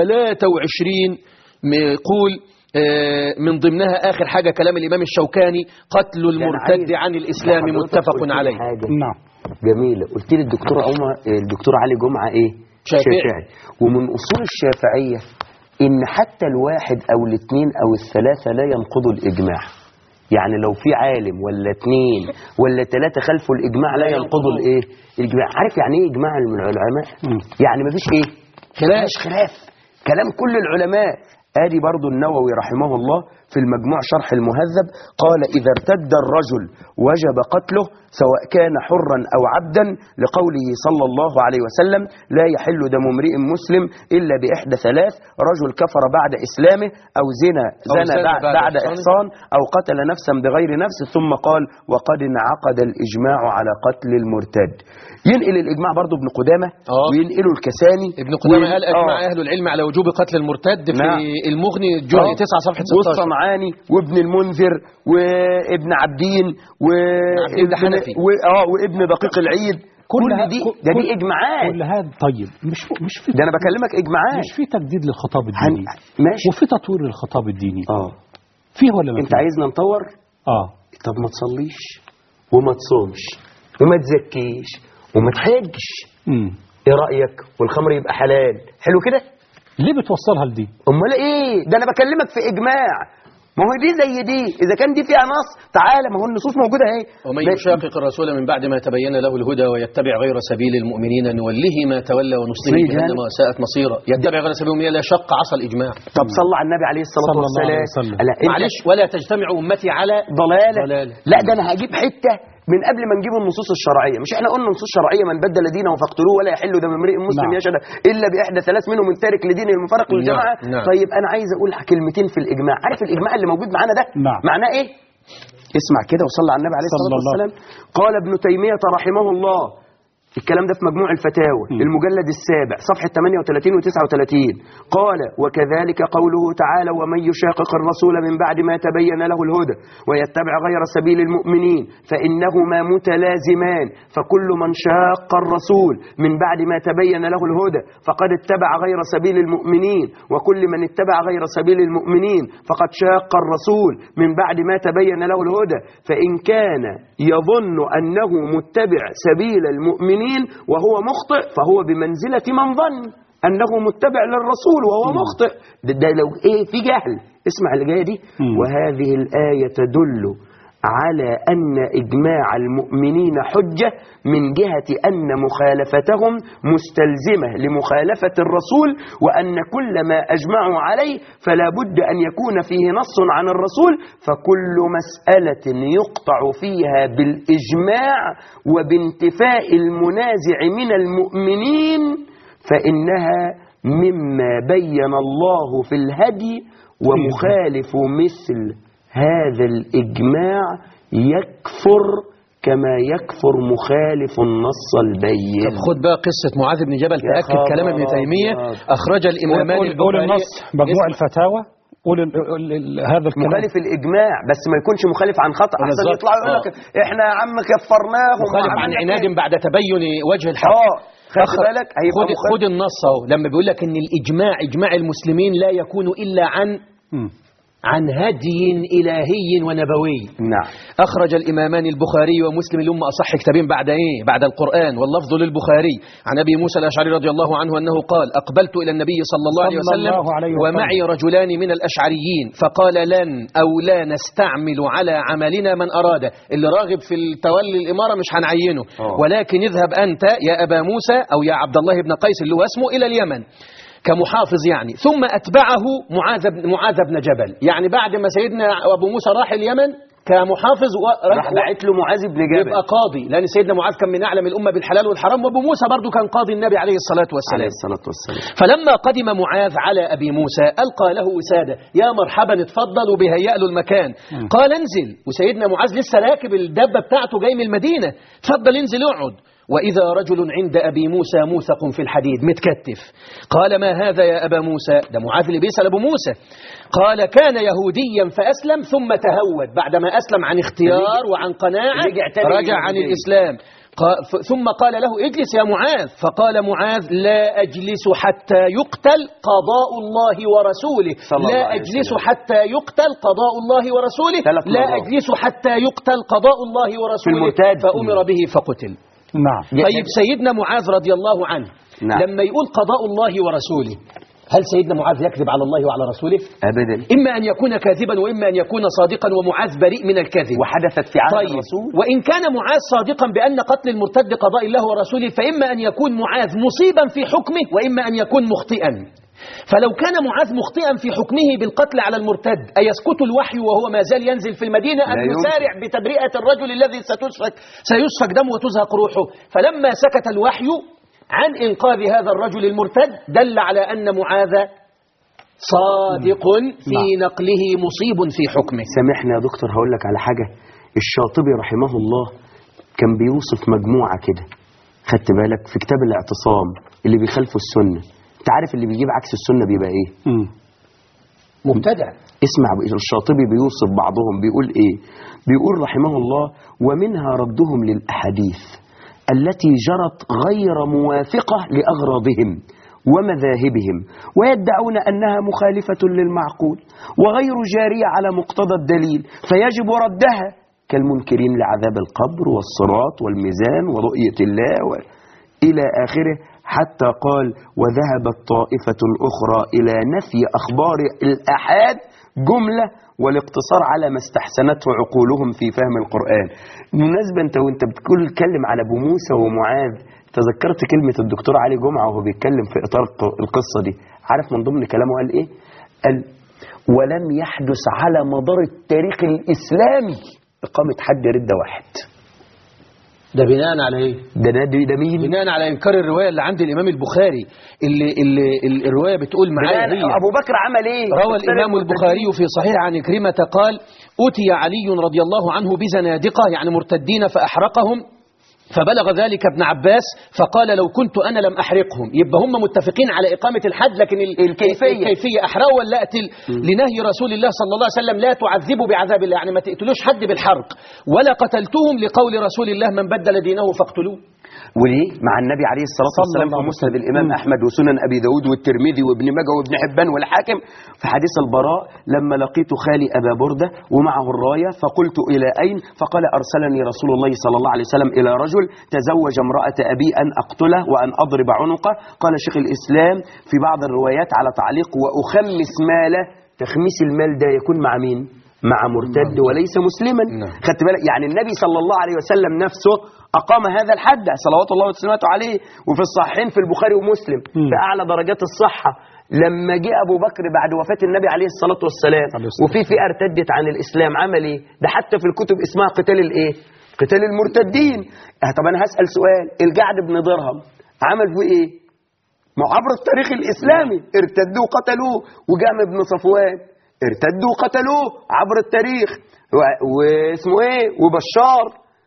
23 يقول آه، من ضمنها آخر حاجة كلام الإمام الشوكاني قتل المرتد عن الإسلام حضرتك متفق قلت لي عليه حاجة نعم جميلة قلت لي الدكتور عمر الدكتور علي جمعة ايه شافعي. ومن اصول الشافعية ان حتى الواحد او الاثنين او الثلاثة لا ينقضوا الاجماع يعني لو في عالم ولا اثنين ولا ثلاثة خلفوا الاجماع لا ينقضوا الايه الاجماع عارف يعني ايه اجماع العلماء مم. يعني مفيش ايه خلاف. مفيش خلاف كلام كل العلماء ادي برضو النووي رحمه الله في المجموع شرح المهذب قال إذا ارتد الرجل وجب قتله سواء كان حرا أو عبدا لقوله صلى الله عليه وسلم لا يحل دم امرئ مسلم إلا بإحدى ثلاث رجل كفر بعد إسلامه أو زنا أو زنا زنى بعد, بعد بعد إحصانه. إحصان أو قتل نفسا بغير نفس ثم قال وقد انعقد الإجماع على قتل المرتد ينقل الإجماع برضو ابن قدامة آه. وينقله الكساني ابن قدامة وين- قال أجمع آه. أهل العلم على وجوب قتل المرتد في نعم. المغني الجهني آه. 9 صفحة 16 والصنعاني وابن المنذر وابن عبدين عبدين ده وابن حنفي. و... اه وابن دقيق العيد كل ه- دي كل- ده دي كل- اجماعات كل هذا طيب مش مش في ده انا بكلمك اجماعات مش في تجديد للخطاب هن... الديني ماشي وفي تطوير للخطاب الديني اه فيه ولا ما انت فيه؟ عايزنا نطور اه طب ما تصليش وما تصومش وما تزكيش وما تحجش امم ايه رايك والخمر يبقى حلال حلو كده ليه بتوصلها لدي امال ايه ده انا بكلمك في اجماع ما هو دي زي دي اذا كان دي فيها نص تعالى ما هو النصوص موجوده اهي ومن ما- يشاقق الرسول من بعد ما تبين له الهدى ويتبع غير سبيل المؤمنين نوله ما تولى ونصله صحيح. جهنم وساءت مصيرا يتبع غير سبيل المؤمنين لا شق عصا الإجماع طب صلى على النبي عليه الصلاه صلى الله عليه والسلام وسلم. لا انت معلش ولا تجتمع أمتي على ضلاله ضلالة. لا ده انا هجيب حته من قبل ما نجيب النصوص الشرعيه مش احنا قلنا النصوص الشرعيه من بدل دينه فاقتلوه ولا يحل دم امرئ مسلم نعم. يشهد الا باحدى ثلاث منهم من تارك لدينه المفرق للجماعه نعم، نعم. طيب انا عايز اقول كلمتين في الاجماع عارف الاجماع اللي موجود معانا ده نعم. معناه ايه اسمع كده وصلى على النبي عليه صلى الصلاه الله. والسلام قال ابن تيميه رحمه الله الكلام ده في مجموع الفتاوى م. المجلد السابع صفحة 38 و 39 قال وكذلك قوله تعالى ومن يشاقق الرسول من بعد ما تبين له الهدى ويتبع غير سبيل المؤمنين فإنهما متلازمان فكل من شاق الرسول من بعد ما تبين له الهدى فقد اتبع غير سبيل المؤمنين وكل من اتبع غير سبيل المؤمنين فقد شاق الرسول من بعد ما تبين له الهدى فإن كان يظن أنه متبع سبيل المؤمنين وهو مخطئ فهو بمنزلة من ظن أنه متبع للرسول وهو مخطئ ده, ده لو إيه في جهل اسمع اللي جاية دي مم. وهذه الآية تدل على أن إجماع المؤمنين حجة من جهة أن مخالفتهم مستلزمة لمخالفة الرسول وأن كل ما أجمعوا عليه فلا بد أن يكون فيه نص عن الرسول فكل مسألة يقطع فيها بالإجماع وبانتفاء المنازع من المؤمنين فإنها مما بين الله في الهدي ومخالف مثل هذا الإجماع يكفر كما يكفر مخالف النص البين طب خد بقى قصة معاذ بن جبل يا تأكد كلام ابن خبر تيمية أبيض. أخرج الإمامان قول قول البخاري النص مجموع اسم- الفتاوى قول ال- ال- ال- هذا الكلام مخالف الإجماع بس ما يكونش مخالف عن خطأ أحسن بالظبط. يطلعوا يقول لك إحنا يا عم كفرناهم مخالف عن وعملنا عناد كده. بعد تبين وجه الحق اه خدت أخ- بالك هيبقى خد, مخالف خد النص اهو لما بيقول لك ان الاجماع اجماع المسلمين لا يكون الا عن مم. عن هدي الهي ونبوي نعم أخرج الإمامان البخاري ومسلم اللي هم أصح كتابين بعد إيه؟ بعد القرآن واللفظ للبخاري عن أبي موسى الأشعري رضي الله عنه أنه قال أقبلت إلى النبي صلى الله عليه صلى وسلم الله عليه وسلم. ومعي رجلان من الأشعريين فقال لن أو لا نستعمل على عملنا من أراد اللي راغب في التولي الإمارة مش هنعينه آه. ولكن اذهب أنت يا أبا موسى أو يا عبد الله بن قيس اللي هو اسمه إلى اليمن كمحافظ يعني ثم أتبعه معاذ بن, معاذ بن جبل يعني بعد ما سيدنا أبو موسى راح اليمن كمحافظ و- راح باعت له معاذ بن جبل يبقى قاضي لأن سيدنا معاذ كان من أعلم الأمة بالحلال والحرام وأبو موسى برضو كان قاضي النبي عليه الصلاة والسلام عليه الصلاة والسلام فلما قدم معاذ على أبي موسى ألقى له وسادة يا مرحبا اتفضل وبيهيأ له المكان قال انزل وسيدنا معاذ لسه راكب الدبة بتاعته جاي من المدينة اتفضل انزل اقعد وإذا رجل عند أبي موسى موثق في الحديد متكتف قال ما هذا يا أبا موسى ده معاذ اللي بيسأل أبو موسى قال كان يهوديا فأسلم ثم تهود بعدما أسلم عن اختيار وعن قناعة رجع تاني رجع عن لليهودية. الإسلام قا- ف- ثم قال له اجلس يا معاذ فقال معاذ لا أجلس حتى يقتل قضاء الله ورسوله صلى الله لا عليه أجلس وسلم. حتى يقتل قضاء الله ورسوله ثلاث لا مرات. أجلس حتى يقتل قضاء الله ورسوله المرتد. فأمر به فقتل نعم طيب سيدنا معاذ رضي الله عنه نعم. لما يقول قضاء الله ورسوله هل سيدنا معاذ يكذب على الله وعلى رسوله أبدا إما أن يكون كاذبا وإما أن يكون صادقا ومعاذ بريء من الكذب وحدثت في عهد طيب الرسول وإن كان معاذ صادقا بأن قتل المرتد قضاء الله ورسوله فإما أن يكون معاذ مصيبا في حكمه وإما أن يكون مخطئا فلو كان معاذ مخطئا في حكمه بالقتل على المرتد أيسكت الوحي وهو ما زال ينزل في المدينة أم لا يمكن. يسارع بتبرئة الرجل الذي ستسفك سيسفك دمه وتزهق روحه فلما سكت الوحي عن إنقاذ هذا الرجل المرتد دل على أن معاذ صادق في نقله مصيب في حكمه سامحني يا دكتور هقول لك على حاجة الشاطبي رحمه الله كان بيوصف مجموعة كده خدت بالك في كتاب الاعتصام اللي بيخالفوا السنة انت عارف اللي بيجيب عكس السنة بيبقى ايه مم. مبتدع اسمع الشاطبي بيوصف بعضهم بيقول ايه بيقول رحمه الله ومنها ردهم للأحاديث التي جرت غير موافقة لأغراضهم ومذاهبهم ويدعون أنها مخالفة للمعقول وغير جارية على مقتضى الدليل فيجب ردها كالمنكرين لعذاب القبر والصراط والميزان ورؤية الله و... إلى آخره حتى قال وذهبت طائفة أخرى إلى نفي أخبار الأحاد جملة والاقتصار على ما استحسنته عقولهم في فهم القرآن بالمناسبة أنت وأنت بتتكلم على أبو موسى ومعاذ تذكرت كلمة الدكتور علي جمعة وهو بيتكلم في إطار الق- القصة دي عارف من ضمن كلامه قال إيه قال ولم يحدث على مدار التاريخ الإسلامي إقامة حد ردة واحد ده بناء على ايه ده ده ده مين بناء على انكار الروايه اللي عند الامام البخاري اللي, اللي, اللي الروايه بتقول معايا بناء- هي ابو بكر عمل ايه روى الإمام البخاري في صحيح عن كريمة قال أتي علي رضي الله عنه بزنادقة يعني مرتدين فأحرقهم فبلغ ذلك ابن عباس فقال لو كنت أنا لم أحرقهم يبقى هم متفقين على إقامة الحد لكن ال- الكيفية. الكيفية أحرقوا ولا أقتل لنهي رسول الله صلى الله عليه وسلم لا تعذبوا بعذاب الله يعني ما تقتلوش حد بالحرق ولا قتلتهم لقول رسول الله من بدل دينه فاقتلوه وليه مع النبي عليه الصلاة صلى والسلام الله في عليه مسند وسلم. الإمام أحمد وسنن أبي داود والترمذي وابن ماجه وابن حبان والحاكم في حديث البراء لما لقيت خالي أبا بردة ومعه الراية فقلت إلى أين فقال أرسلني رسول الله صلى الله عليه وسلم إلى رجل تزوج امرأة أبي أن أقتله وأن أضرب عنقه قال شيخ الإسلام في بعض الروايات على تعليق وأخمس ماله تخميس المال ده يكون مع مين مع مرتد وليس مسلما نعم. خدت بالك يعني النبي صلى الله عليه وسلم نفسه أقام هذا الحد صلوات الله وسلامته عليه وفي الصحيحين في البخاري ومسلم مم. في أعلى درجات الصحة لما جه أبو بكر بعد وفاة النبي عليه الصلاة والسلام عليه الصلاة وفي فئة ارتدت عن الإسلام عمل إيه ده حتى في الكتب اسمها قتال الإيه قتال المرتدين آه طب أنا هسأل سؤال الجعد بن درهم عمل فيه إيه ما هو عبر التاريخ الإسلامي ارتدوا وقتلوه وجام بن صفوان ارتدوا وقتلوه عبر التاريخ و- واسمه ايه وبشار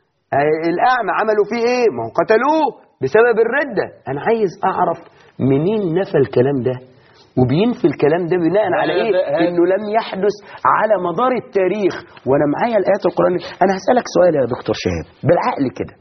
آه، الأعمى عملوا فيه ايه ما هو قتلوه بسبب الردة أنا عايز أعرف منين نفى الكلام ده وبينفي الكلام ده بناء على ايه هذا- هذا- انه لم يحدث على مدار التاريخ وانا معايا الايات القرانيه انا هسالك سؤال يا دكتور شهاب بالعقل كده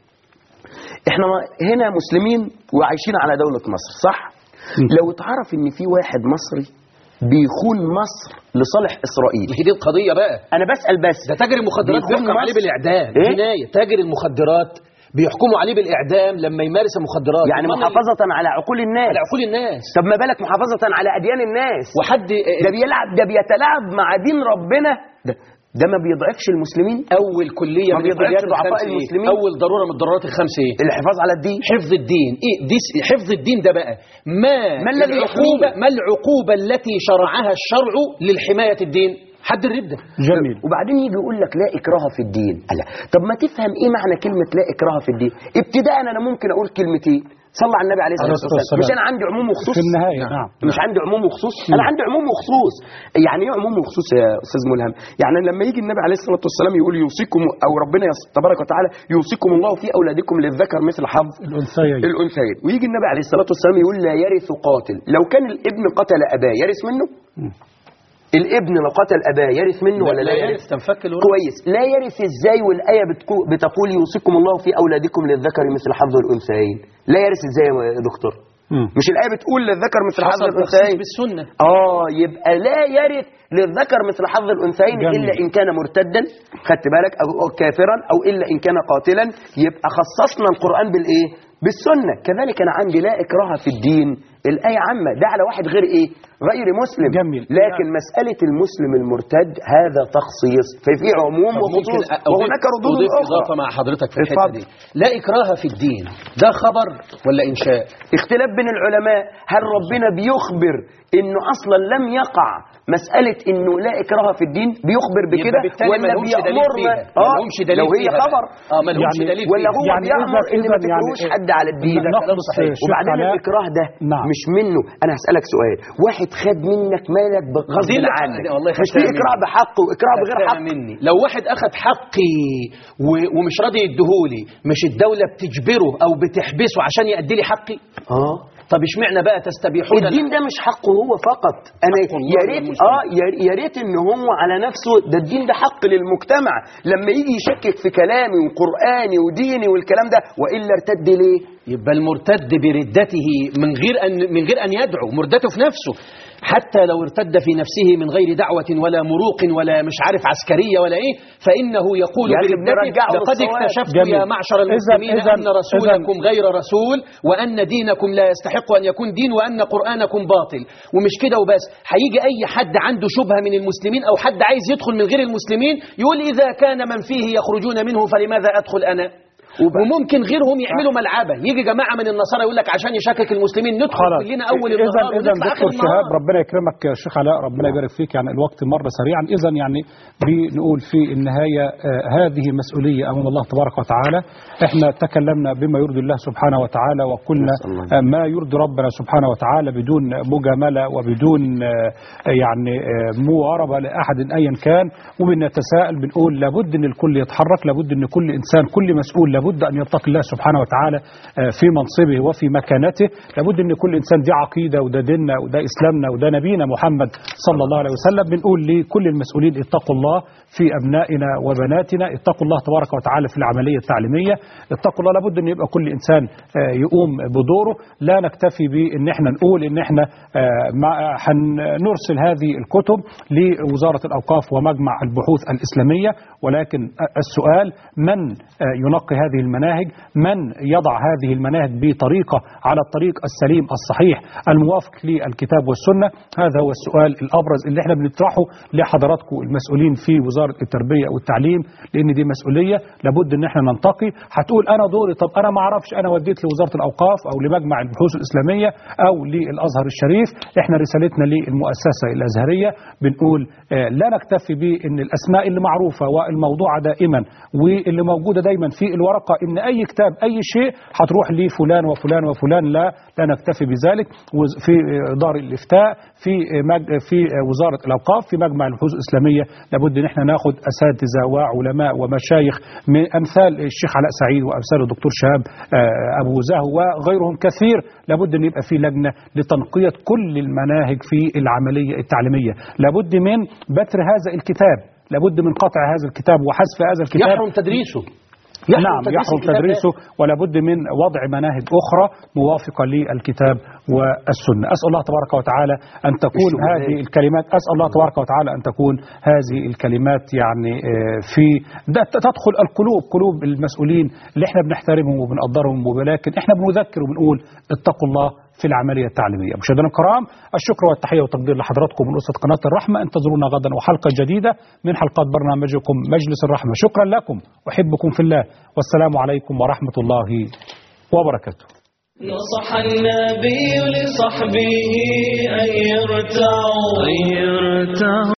احنا هنا مسلمين وعايشين على دولة مصر صح؟ لو اتعرف ان في واحد مصري بيخون مصر لصالح اسرائيل هي دي القضية بقى انا بسأل بس ده تاجر المخدرات بيكون بيحكم عليه مصر. بالإعدام إيه؟ جناية تاجر المخدرات بيحكموا عليه بالإعدام لما يمارس المخدرات يعني أمال محافظة على عقول الناس على عقول الناس طب ما بالك محافظة على أديان الناس وحد ده بيلعب ده بيتلاعب مع دين ربنا ده, ده ما بيضعفش المسلمين أول كلية ما من بيضعفش الكليات ضعفاء الخمس إيه؟ المسلمين. أول ضرورة من الضرورات الخمس إيه؟ الحفاظ على الدين حفظ الدين إيه دي س- حفظ الدين ده بقى ما ما الذي العقوبة يحميه؟ ما العقوبة التي شرعها الشرع للحماية الدين حد الردة جميل وبعدين يجي يقول لك لا اكراه في الدين لا طب ما تفهم ايه معنى كلمه لا اكراه في الدين ابتداء انا ممكن اقول كلمتين صلى على النبي عليه الصلاه عليه الصلاة والسلام مش والسلام. انا عندي عموم وخصوص في النهاية نعم مش عندي عموم وخصوص انا عندي عموم وخصوص يعني ايه عموم وخصوص يا استاذ ملهم يعني لما يجي النبي عليه الصلاه والسلام يقول يوصيكم او ربنا يص- تبارك وتعالى يوصيكم الله في اولادكم للذكر مثل حظ الأنثيين الانثيين ويجي النبي عليه الصلاه والسلام يقول لا يرث قاتل لو كان الابن قتل اباه يرث منه الابن لو قتل اباه يرث منه ولا لا يرث تنفك الورث كويس لا يرث ازاي والايه بتكو- بتقول يوصيكم الله في اولادكم للذكر مثل حظ الانثيين لا يرث ازاي يا دكتور مم. مش الايه بتقول للذكر مثل حظ حصل تخصيص الانثيين بالسنة اه يبقى لا يرث للذكر مثل حظ الانثيين جميل. الا ان كان مرتدا خدت بالك او أو كافرا او الا ان كان قاتلا يبقى خصصنا القران بالايه بالسنه كذلك انا عندي لا اكراه في الدين الايه عامه ده على واحد غير ايه غير مسلم جميل. لكن مساله المسلم المرتد هذا تخصيص ففي عموم طب ممكن وخصوص أضيف- وهناك ردود أضيف اخرى إضافة مع حضرتك في الحتة اتفضل. دي لا إكراه في الدين ده خبر ولا إنشاء اختلاف بين العلماء هل ربنا بيخبر انه اصلا لم يقع مسألة انه لا اكراه في الدين بيخبر يبقى بكده بالتالي ولا ملهمش دليل بيأمرنا فيها. ملهمش دليل لو هي فيها بقى. خبر اه ملهمش يعني- دليل ولا فيها. هو يعني بيأمر إذا- ان ما إذا يعني تكرهوش حد على الدين إذا نقص صحيح. شيخ وبعدين علاء. الاكراه ده نعم. مش منه انا هسألك سؤال واحد خد منك مالك بغصب دي لا- عنك دي والله مش في خدتها اكراه مني. بحق واكراه بغير خدتها حق مني لو واحد اخذ حقي و- ومش راضي يديهولي مش الدولة بتجبره او بتحبسه عشان يأدي لي حقي اه طب اشمعنى بقى تستبيحون الدين ده مش حقه هو فقط انا حق الله يا ريت للمسلم. اه يا- يا ريت ان هو على نفسه ده الدين ده حق للمجتمع لما يجي يشكك في كلامي وقراني وديني والكلام ده والا ارتد ليه يبقى المرتد بردته من غير ان من غير ان يدعو مرتده في نفسه حتى لو ارتد في نفسه من غير دعوة ولا مروق ولا مش عارف عسكرية ولا ايه فإنه يقول يا أخي بردته بنرجعه لقد للصواب. اكتشفت جميل. يا معشر إذن- المسلمين إذن- أن رسولكم غير رسول وأن دينكم لا يستحق أن يكون دين وأن قرآنكم باطل ومش كده وبس هيجي أي حد عنده شبهة من المسلمين أو حد عايز يدخل من غير المسلمين يقول إذا كان من فيه يخرجون منه فلماذا أدخل أنا وممكن غيرهم يعملوا ملعبة يجي جماعة من النصارى يقول لك عشان يشكك المسلمين ندخل خلاص كلنا أول اذا النهار اذا ونطلع آخر دكتور شهاب النهار ربنا يكرمك يا شيخ علاء ربنا يبارك فيك يعني الوقت مر سريعا اذا يعني بنقول في النهايه آه، هذه مسؤوليه امام الله تبارك وتعالى احنا تكلمنا بما يرضي الله سبحانه وتعالى وقلنا نسأل الله. آه، ما يرضي ربنا سبحانه وتعالى بدون مجامله وبدون آه، يعني آه، مواربه لاحد ايا كان وبنتساءل بنقول لابد ان الكل يتحرك لابد ان كل انسان كل مسؤول لابد ان يتقي الله سبحانه وتعالى آه، في منصبه وفي مكانته لابد ان كل انسان دي عقيده وده ديننا وده اسلامنا وده نبينا محمد صلى الله عليه وسلم بنقول لكل المسؤولين اتقوا الله في ابنائنا وبناتنا اتقوا الله تبارك وتعالى في العمليه التعليميه اتقوا الله لابد ان يبقى كل انسان آه، يقوم بدوره لا نكتفي بان احنا نقول ان احنا آه، مع- هنرسل هذه الكتب لوزاره الاوقاف ومجمع البحوث الاسلاميه ولكن السؤال من آه، ينقي هذه المناهج من يضع هذه المناهج بطريقه على الطريق السليم الصحيح الموافق للكتاب والسنه هذا هو السؤال الابرز اللي احنا بنطرحه لحضراتكم المسؤولين في وزاره التربيه والتعليم لان دي مسؤوليه لابد ان احنا ننتقي هتقول انا دوري طب انا ما اعرفش انا وديت لوزاره الاوقاف او لمجمع البحوث الاسلاميه او للازهر الشريف احنا رسالتنا للمؤسسه الازهريه بنقول آه، لا نكتفي بان الاسماء اللي معروفه والموضوعه دائما واللي موجوده دايما في الورقه ان اي كتاب اي شيء هتروح لفلان وفلان وفلان لا لا نكتفي بذلك وز- في آه، دار الافتاء في آه، مج- في آه، وزاره الاوقاف في مجمع البحوث الاسلاميه لابد ان احنا ناخد اساتذه وعلماء ومشايخ من امثال الشيخ علاء سعيد وامثال الدكتور شهاب آه، ابو زهو وغيرهم كثير لابد ان يبقى في لجنه لتنقيه كل المناهج في العمليه التعليميه لابد من بتر هذا الكتاب لابد من قطع هذا الكتاب وحذف هذا الكتاب يحرم تدريسه نعم تدريس يحرم الكتاب ده. تدريسه ولا بد من وضع مناهج أخرى موافقة للكتاب والسنة أسأل الله تبارك وتعالى أن تكون الشهود هذه الكلمات أسأل الله تبارك وتعالى أن تكون هذه الكلمات يعني آه، في ده تدخل القلوب قلوب المسؤولين اللي احنا بنحترمهم وبنقدرهم ولكن احنا بنذكر وبنقول اتقوا الله في العملية التعليمية مشاهدينا الكرام الشكر والتحية والتقدير لحضراتكم من أسرة قناة الرحمة انتظرونا غدا وحلقة جديدة من حلقات برنامجكم مجلس الرحمة شكرا لكم أحبكم في الله والسلام عليكم ورحمة الله وبركاته نصح النبي لصحبه أن يرتعوا